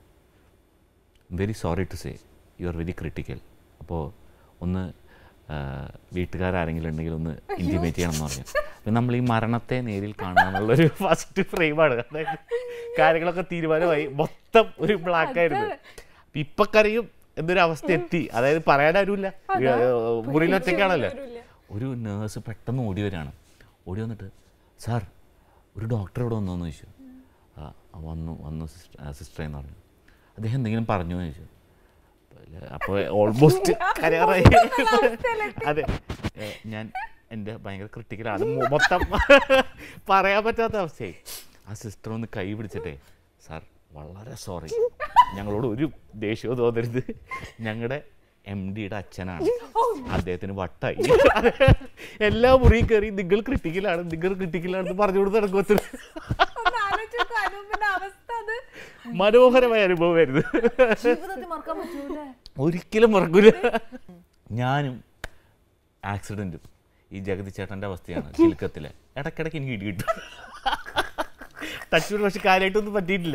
very sorry to say you are very critical അപ്പോൾ ഒന്ന് ആ, വീട്ടുകാരാരെങ്കിലും ഉണ്ടെങ്കിൽ ഒന്ന് ഇൻറ്റിമേറ്റ് ചെയ്യണം എന്ന് പറഞ്ഞു അപ്പം നമ്മൾ ഈ മരണത്തെ നേരിൽ കാണുക എന്നുള്ളൊരു ഫസ്റ്റ് ഫ്രെയിമാണ് അതായത് കാര്യങ്ങളൊക്കെ തീരുമാനമായി മൊത്തം ഒരു ബ്ലാക്ക് ആയിരുന്നു അപ്പം ഇപ്പം കറിയും എന്നൊരു അവസ്ഥ എത്തി അതായത് പറയാനാരുമില്ല മുറിയിൽ ഒറ്റയ്ക്കാണല്ലോ ഒരു നേഴ്സ് പെട്ടെന്ന് ഓടി വരികയാണ് ഓടി വന്നിട്ട് സാർ ഒരു ഡോക്ടർ ഇവിടെ വന്നോ എന്ന് ചോദിച്ചു ആ ആ, വന്നു വന്നു സിസ്റ്റർ എന്ന് പറഞ്ഞു അദ്ദേഹം എന്തെങ്കിലും പറഞ്ഞു എന്ന് ചോദിച്ചു അപ്പോൾ ഓൾമോസ്റ്റ് കരയാറായി അതെ ഏ, ഞാൻ എൻ്റെ ഭയങ്കര ക്രിട്ടിക്കലാണ് മൊത്തം പറയാൻ പറ്റാത്ത അവസ്ഥയായി ആ സിസ്റ്റർ ഒന്ന് കൈ പിടിച്ചിട്ടേ സാർ വളരെ സോറി ഞങ്ങളോട് ഒരു ദേഷ്യവും തോന്നരുത് ഞങ്ങളുടെ എം ഡിയുടെ അച്ഛനാണ് അദ്ദേഹത്തിന് വട്ടായി എല്ലാ മുറിയും കയറി നിങ്ങൾ ക്രിട്ടിക്കലാണ് നിങ്ങൾ ക്രിട്ടിക്കലാണെന്ന് പറഞ്ഞു കൊടുത്ത് നടക്കുമത്തിന് ഒന്ന് ആലോചിച്ച് നോക്ക് അനൂപിന്റെ അവസ്ഥ അത് മനോഹരമായ അനുഭവമായിരുന്നു ജീവിതത്തിൽ മറക്കാൻ പറ്റൂലേ ഒരിക്കലും മറക്കൂല ഞാനും ആക്സിഡൻറ്റും ഈ ജഗതി ചേട്ടൻ്റെ അവസ്ഥയാണ് ചിൽക്കത്തിലെ ഇടയ്ക്കിടയ്ക്ക് എനിക്ക് ഇടി കിട്ടും തച്ചൂർ പക്ഷെ കാര്യമായിട്ടൊന്നും പറ്റിയിട്ടില്ല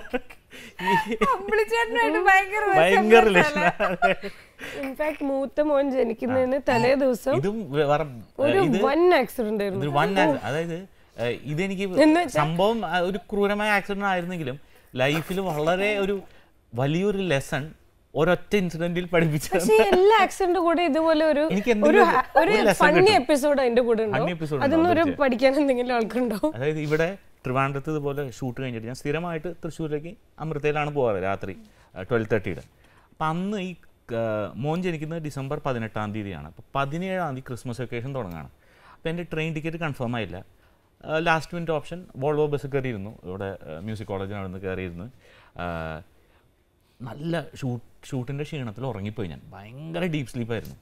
ഈ അമ്പിളിച്ചേട്ടനായിട്ട് ഭയങ്കര ഭയങ്കര രസമുള്ള റിലേഷൻ ഇൻഫാക്ട് മൂത്ത മോൻ ജനിക്കുന്നതിന് തലേ ദിവസം ഇതും വേറെ ഒരു ഇത് വൻ ആക്സിഡന്റ് ആയിരുന്നു ഇതൊരു വൺ അതായത് ഏഹ്, ഇതെനിക്ക് എന്ന് വെച്ചാ- സംഭവം ആ, ഒരു ക്രൂരമായ ആക്സിഡന്റ് ആയിരുന്നെങ്കിലും ലൈഫിൽ വളരെ ഒരു വലിയൊരു ലെസൺ ഒരൊറ്റ ഇൻസിഡന്റിൽ പഠിപ്പിച്ച പക്ഷേ ഈ എല്ലാ ആക്സിഡന്റ് കൂടെ ഇതുപോലെ ഒരു എനിക്ക് ഒരു എന്തെങ്കിലും ha- ഒരു ഒരു lesson ഫണ്ണി കിട്ടും. എപ്പിസോഡ് അതിന്റെ കൂടെ Funny ഉണ്ടാവും episode അതൊന്നും ഒരു ഉണ്ടാവും, പഠിക്കാൻ എന്തെങ്കിലും ആൾക്കുണ്ടാവും അതായത് ഇവിടെ ട്രിവാൻഡ്രത്ത് ഇതുപോലെ ഷൂട്ട് കഴിഞ്ഞിട്ട് ഞാൻ സ്ഥിരമായിട്ട് തൃശ്ശൂരിലേക്ക് അമൃതയിലാണ് പോകാറ് രാത്രി ട്വൽവ് തേർട്ടിയുടെ അപ്പം അന്ന് ഈ ആ, മോൻ ജനിക്കുന്നത് ഡിസംബർ പതിനെട്ടാം തീയതിയാണ് അപ്പോൾ പതിനേഴാം തീയതി ക്രിസ്മസ് വെക്കേഷൻ തുടങ്ങുകയാണ് അപ്പോൾ എൻ്റെ ട്രെയിൻ ടിക്കറ്റ് കൺഫേം ആയില്ല last minute option Volvo bus കയറിയിരുന്നു ഇവിടെ മ്യൂസിക് കോളേജിനവിടെ നിന്ന് കയറിയിരുന്നു ആ, നല്ല ഷൂട്ട് ഷൂട്ടിൻ്റെ ക്ഷീണത്തിൽ ഉറങ്ങിപ്പോയി ഞാൻ ഭയങ്കര ഡീപ്പ് സ്ലീപ്പായിരുന്നു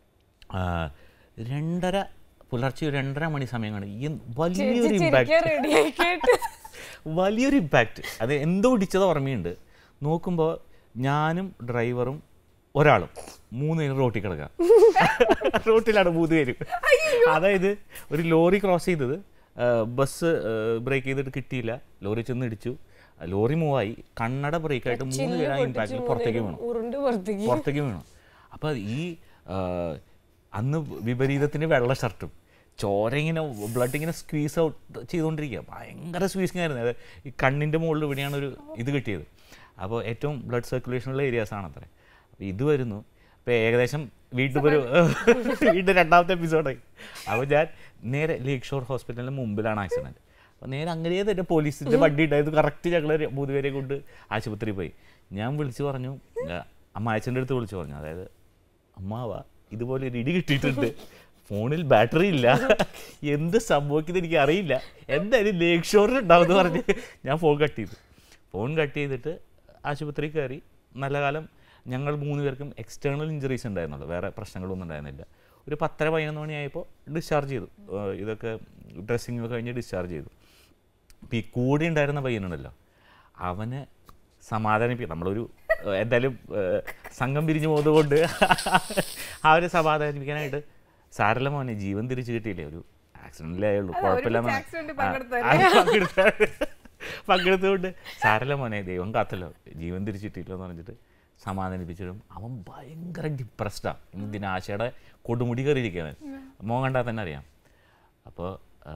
രണ്ടര പുലർച്ചെ ഒരു രണ്ടര മണി സമയമാണ് ഈ വലിയൊരു ഇമ്പാക്റ്റ് റെഡി ആയി കേട്ട് വലിയൊരു ഇമ്പാക്റ്റ് അത് എന്തോ ഇടിച്ചത് ഓർമ്മയുണ്ട് നോക്കുമ്പോൾ ഞാനും ഡ്രൈവറും ഒരാളും മൂന്ന് പേരും റോട്ടിൽ കിടക്കുക റോട്ടിലാണ് മൂന്ന് പേരും അതായത് ഒരു ലോറി ക്രോസ് ചെയ്തത് ആ, ബസ് ബ്രേക്ക് ചെയ്തിട്ട് കിട്ടിയില്ല ലോറി ചെന്ന് ഇടിച്ചു ആ, ലോറി മൂവായി കണ്ണട ബ്രേക്കായിട്ട് മൂന്ന് പേര് ആ ഇമ്പാക്റ്റിൽ പുറത്തേക്ക് വീണു ഉരുണ്ട് പുറത്തേക്ക് പുറത്തേക്ക് വീണു അപ്പോൾ ഈ ആ, അന്ന് വിപരീതത്തിന് വെള്ള ഷർട്ടും ചോര ഇങ്ങനെ ബ്ലഡ് ഇങ്ങനെ സ്ക്വീസ് ഔട്ട് ചെയ്തുകൊണ്ടിരിക്കുക ഭയങ്കര സ്ക്വീസിങ് ആയിരുന്നു അത് ഈ കണ്ണിൻ്റെ മുകളിൽ ഇവിടെയാണ് ഒരു ഇത് കിട്ടിയത് അപ്പോൾ ഏറ്റവും ബ്ലഡ് സർക്കുലേഷനുള്ള ഏരിയാസ് ആണ് അത്ര അപ്പോൾ ഇത് വരുന്നു അപ്പോൾ ഏകദേശം വീണ്ടും ഒരു വീണ്ടും രണ്ടാമത്തെ എപ്പിസോഡായി അപ്പോൾ ഞാൻ നേരെ ലേക്ക് ഷോർ ഹോസ്പിറ്റലിന് മുമ്പിലാണ് ആക്സിഡൻറ്റ് അപ്പോൾ നേരെ അങ്ങനെ തന്നെ പോലീസിൻ്റെ വണ്ടി ഉണ്ടായത് കറക്റ്റ് ഞങ്ങൾ മൂന്ന് പേരെ കൊണ്ട് ആശുപത്രിയിൽ പോയി ഞാൻ വിളിച്ചു പറഞ്ഞു ആ, അമ്മായച്ചൻ്റെ അടുത്ത് വിളിച്ചു പറഞ്ഞു അതായത് അമ്മാവ ഇതുപോലെ ഒരു ഇടി കിട്ടിയിട്ടുണ്ട് ഫോണിൽ ബാറ്ററി ഇല്ല എന്ത് സംഭവിക്കുന്നത് എനിക്ക് അറിയില്ല എന്തായാലും ലേക്ക് ഷോറിൽ ഉണ്ടാവുമെന്ന് പറഞ്ഞ് ഞാൻ ഫോൺ കട്ട് ചെയ്തു ഫോൺ കട്ട് ചെയ്തിട്ട് ആശുപത്രി കയറി നല്ല കാലം ഞങ്ങൾ മൂന്ന് പേർക്കും എക്സ്റ്റേണൽ ഇഞ്ചറീസ് ഉണ്ടായിരുന്നുള്ളൂ വേറെ പ്രശ്നങ്ങളൊന്നും ഉണ്ടായിരുന്നില്ല ഒരു പത്തര പതിനൊന്ന് മണിയായപ്പോൾ ഡിസ്ചാർജ് ചെയ്തു ഏഹ് ഇതൊക്കെ ഡ്രസ്സിങ് ഒക്കെ കഴിഞ്ഞ് ഡിസ്ചാർജ് ചെയ്തു അപ്പോൾ ഈ കൂടെ ഉണ്ടായിരുന്ന പയ്യനുണ്ടല്ലോ അവനെ സമാധാനിപ്പിക്കും നമ്മളൊരു ഏഹ്, എന്തായാലും ഏഹ്, സംഘം പിരിഞ്ഞു പോകുന്നത് കൊണ്ട് അവരെ സമാധാനിപ്പിക്കാനായിട്ട് സാരല്ല മോനെ ജീവൻ തിരിച്ചു കിട്ടിയില്ലേ ഒരു ആക്സിഡന്റിലേ ആയുള്ളൂ കുഴപ്പമില്ല ഒരുമിച്ച് മോനെ. accident ആ, പങ്കെടുത്തതല്ലേ? അത് പങ്കെടുത്ത- പങ്കെടുത്തുകൊണ്ട് സാരല്ല മോനെ ദൈവം കാത്തല്ലോ ജീവൻ തിരിച്ചിട്ടില്ലോ എന്ന് പറഞ്ഞിട്ട് സമാധാനിപ്പിച്ചിടും അവൻ ഭയങ്കര ഡിപ്രസ്ഡാണ് ഇന്ന് ദിനാശയുടെ കൊടുമുടി കയറിയിരിക്കുകയാണ് മോൻ കണ്ടാൽ തന്നെ അറിയാം അപ്പോൾ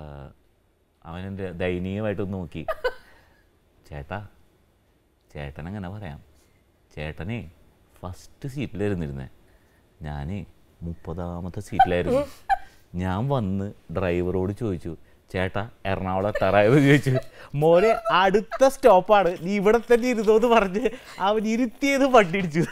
അവൻ എൻ്റെ ദയനീയമായിട്ടൊന്ന് നോക്കി ചേട്ടാ ചേട്ടൻ അങ്ങനെ പറയാം ചേട്ടനെ ഫസ്റ്റ് സീറ്റിലായിരുന്നിരുന്നേ ഞാൻ മുപ്പതാമത്തെ സീറ്റിലായിരുന്നു ഞാൻ വന്ന് ഡ്രൈവറോട് ചോദിച്ചു ചേട്ടാ എറണാകുളം എത്താറായത് ചോദിച്ചു മോനെ അടുത്ത സ്റ്റോപ്പാണ് നീ ഇവിടെ തന്നെ ഇരുന്നോ എന്ന് പറഞ്ഞ് അവൻ ഇരുത്തിയത് വണ്ടി ഇടിച്ചു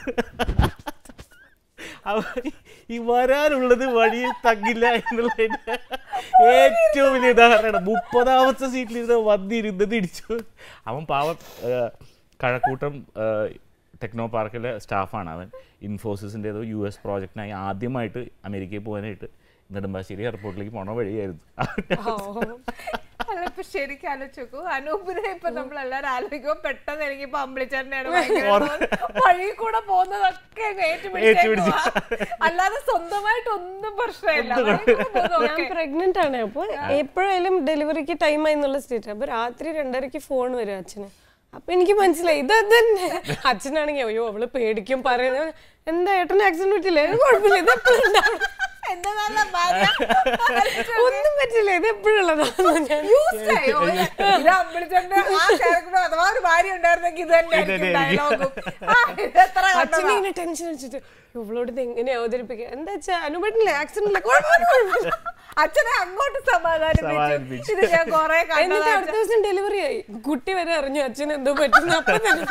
അവൻ ഈ വരാനുള്ളത് വഴിയിൽ തങ്ങില്ല എന്നുള്ളതിന്റെ ഏറ്റവും വലിയ ഉദാഹരണമാണ് മുപ്പതാമത്തെ സീറ്റിലിരുന്ന് വന്നിരുന്നത് ഇടിച്ചു അവൻ പാവം ആ, കഴക്കൂട്ടം ആ, ടെക്നോ പാർക്കിലെ സ്റ്റാഫാണ് അവൻ ഇൻഫോസിസിൻ്റെ ഏതോ യു എസ് പ്രോജക്റ്റിനായി ആദ്യമായിട്ട് അമേരിക്കയിൽ പോകാനായിട്ട് നെടുമ്പാശ്ശേരി എയർപോർട്ടിലേക്ക് പോണ വഴിയായിരുന്നു അല്ല ഇപ്പൊ ശരിക്കും ആലോചിച്ചു അനൂപിനെ ഇപ്പൊ നമ്മൾ എല്ലാരും ആലോചിക്കുമ്പോ പെട്ടെന്ന് എനിക്ക് ഇപ്പൊ അമ്പിളിച്ചേട്ടനെയാണ് ഭയങ്കര തോന്നുന്നത്. വഴി കൂടെ പോകുന്നതൊക്കെ അങ്ങ് ഏറ്റുപിടിച്ചേക്കുവാ. അല്ലാതെ സ്വന്തമായിട്ട് ഒന്നും പ്രശ്നമില്ല വഴി കൂടെ പോകുന്നത് ഞാൻ okay. പ്രഗ്നന്റ് ആണ് അപ്പോൾ എപ്പോഴായാലും ഡെലിവറിക്ക് ടൈം ആയി എന്നുള്ള സ്റ്റേറ്റ് അപ്പൊ രാത്രി രണ്ടരയ്ക്ക് ഫോൺ വരും അച്ഛന് അപ്പൊ എനിക്ക് മനസ്സിലായി ഇത് തന്നെ അച്ഛനാണെങ്കിൽ അയ്യോ അവള് പേടിക്കും പറയുന്നത് എന്താ ഏട്ടന് ആക്സിഡന്റ് പറ്റില്ലേ "ഏ, കുഴപ്പമില്ല ഇത് എപ്പോഴും ഉണ്ടാവും." എന്താ നല്ല ഭാര്യ. ഒന്നും പറ്റില്ല ഇത് എപ്പോഴുള്ളതാണ് ഞാൻ Used ആയോ? ഇത് അമ്പിളിച്ചേട്ടന്റെ ആ character അഥവാ ഒരു ഭാര്യ ഉണ്ടായിരുന്നെങ്കിൽ ഇത് തന്നെയായിരിക്കും ഡയലോഗും ഇത് എത്ര അച്ഛനെ കണ്ടതാ. ഇങ്ങനെ ടെൻഷൻ അടിച്ചിട്ട് ഇവളോട് ഇത് എങ്ങനെ അവതരിപ്പിക്കുക എന്താ വെച്ചാ അനുപറ്റില്ലേ ആക്സിഡന്റ് ഇല്ല കുഴപ്പമില്ല, കുഴപ്പമില്ല." അച്ഛനെ അങ്ങോട്ട് സമാധാനിപ്പിച്ചു സമാധാനിപ്പിച്ചു. ഇത് ഞാൻ കൊറേ എന്നിട്ട് കണ്ടതാ അടുത്ത ദിവസം ഡെലിവറി ആയി കുട്ടി വരെ അറിഞ്ഞു അച്ഛൻ എന്തോ പറ്റുന്നു അപ്പൊ തന്നെ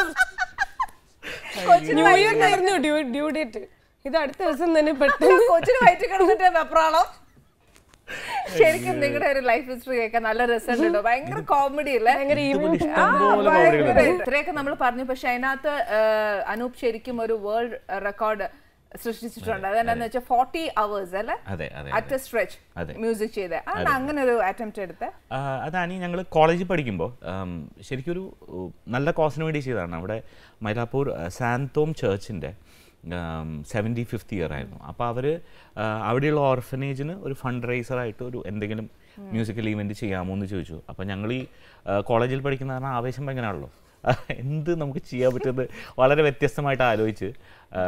ന്യൂ ഇയറിനായിരുന്നു ഡ്യൂ ഡ്യൂ ഡേറ്റ് ഇത് അടുത്ത ദിവസം തന്നെ പെട്ടെന്ന് കൊച്ചിന് വയറ്റിൽ കിടന്നിട്ട് വെപ്രാളം ശരിക്കും നിങ്ങളുടെ ഒരു ലൈഫ് ഹിസ്റ്ററി കേൾക്കാൻ നല്ല രസമുണ്ട് കേട്ടോ ഭയങ്കര കോമഡി അല്ലേ ഭയങ്കര ഇതുപോലെ event ഇഷ്ടം പോലെ കോമഡികളുണ്ട് ഇത്രയൊക്കെ നമ്മൾ പറഞ്ഞു പക്ഷെ അതിനകത്ത് ആ, അനൂപ് ശരിക്കും ഒരു വേൾഡ് റെക്കോർഡ് സൃഷ്ടിച്ചിട്ടുണ്ട് അതെന്താന്ന് വെച്ചാൽ ഫോർട്ടി അവേഴ്സ് അല്ലേ അതെ അതെ അറ്റ് എ സ്ട്രെച്ച് അതെ. മ്യൂസിക് ചെയ്ത് അതാണ് അങ്ങനെ ഒരു അറ്റംപ്റ്റ് എടുത്ത് ആ, അതാണ് ഞങ്ങൾ കോളേജിൽ പഠിക്കുമ്പോൾ ശരിക്കും ഒരു ഉം, നല്ല കോസിന് വേണ്ടി ചെയ്തതാണ് അവിടെ മൈലാപ്പൂർ ആ, സാന്തോം ചേർച്ചിൻ്റെ സെവൻറ്റി ഫിഫ്ത്ത് ഇയർ ആയിരുന്നു അപ്പോൾ അവർ അവിടെയുള്ള ഓർഫനേജിന് ഒരു ഫണ്ട് റൈസറായിട്ട് ഒരു എന്തെങ്കിലും മ്യൂസിക്കൽ ഈവൻറ്റ് ചെയ്യാമോ എന്ന് ചോദിച്ചു അപ്പോൾ ഞങ്ങൾ ഈ ആ, കോളേജിൽ പഠിക്കുന്ന കാരണം ആവേശം ഭയങ്കരമാണല്ലോ എന്ത് നമുക്ക് ചെയ്യാൻ പറ്റുന്നത് വളരെ വ്യത്യസ്തമായിട്ട് ആലോചിച്ച് ആ,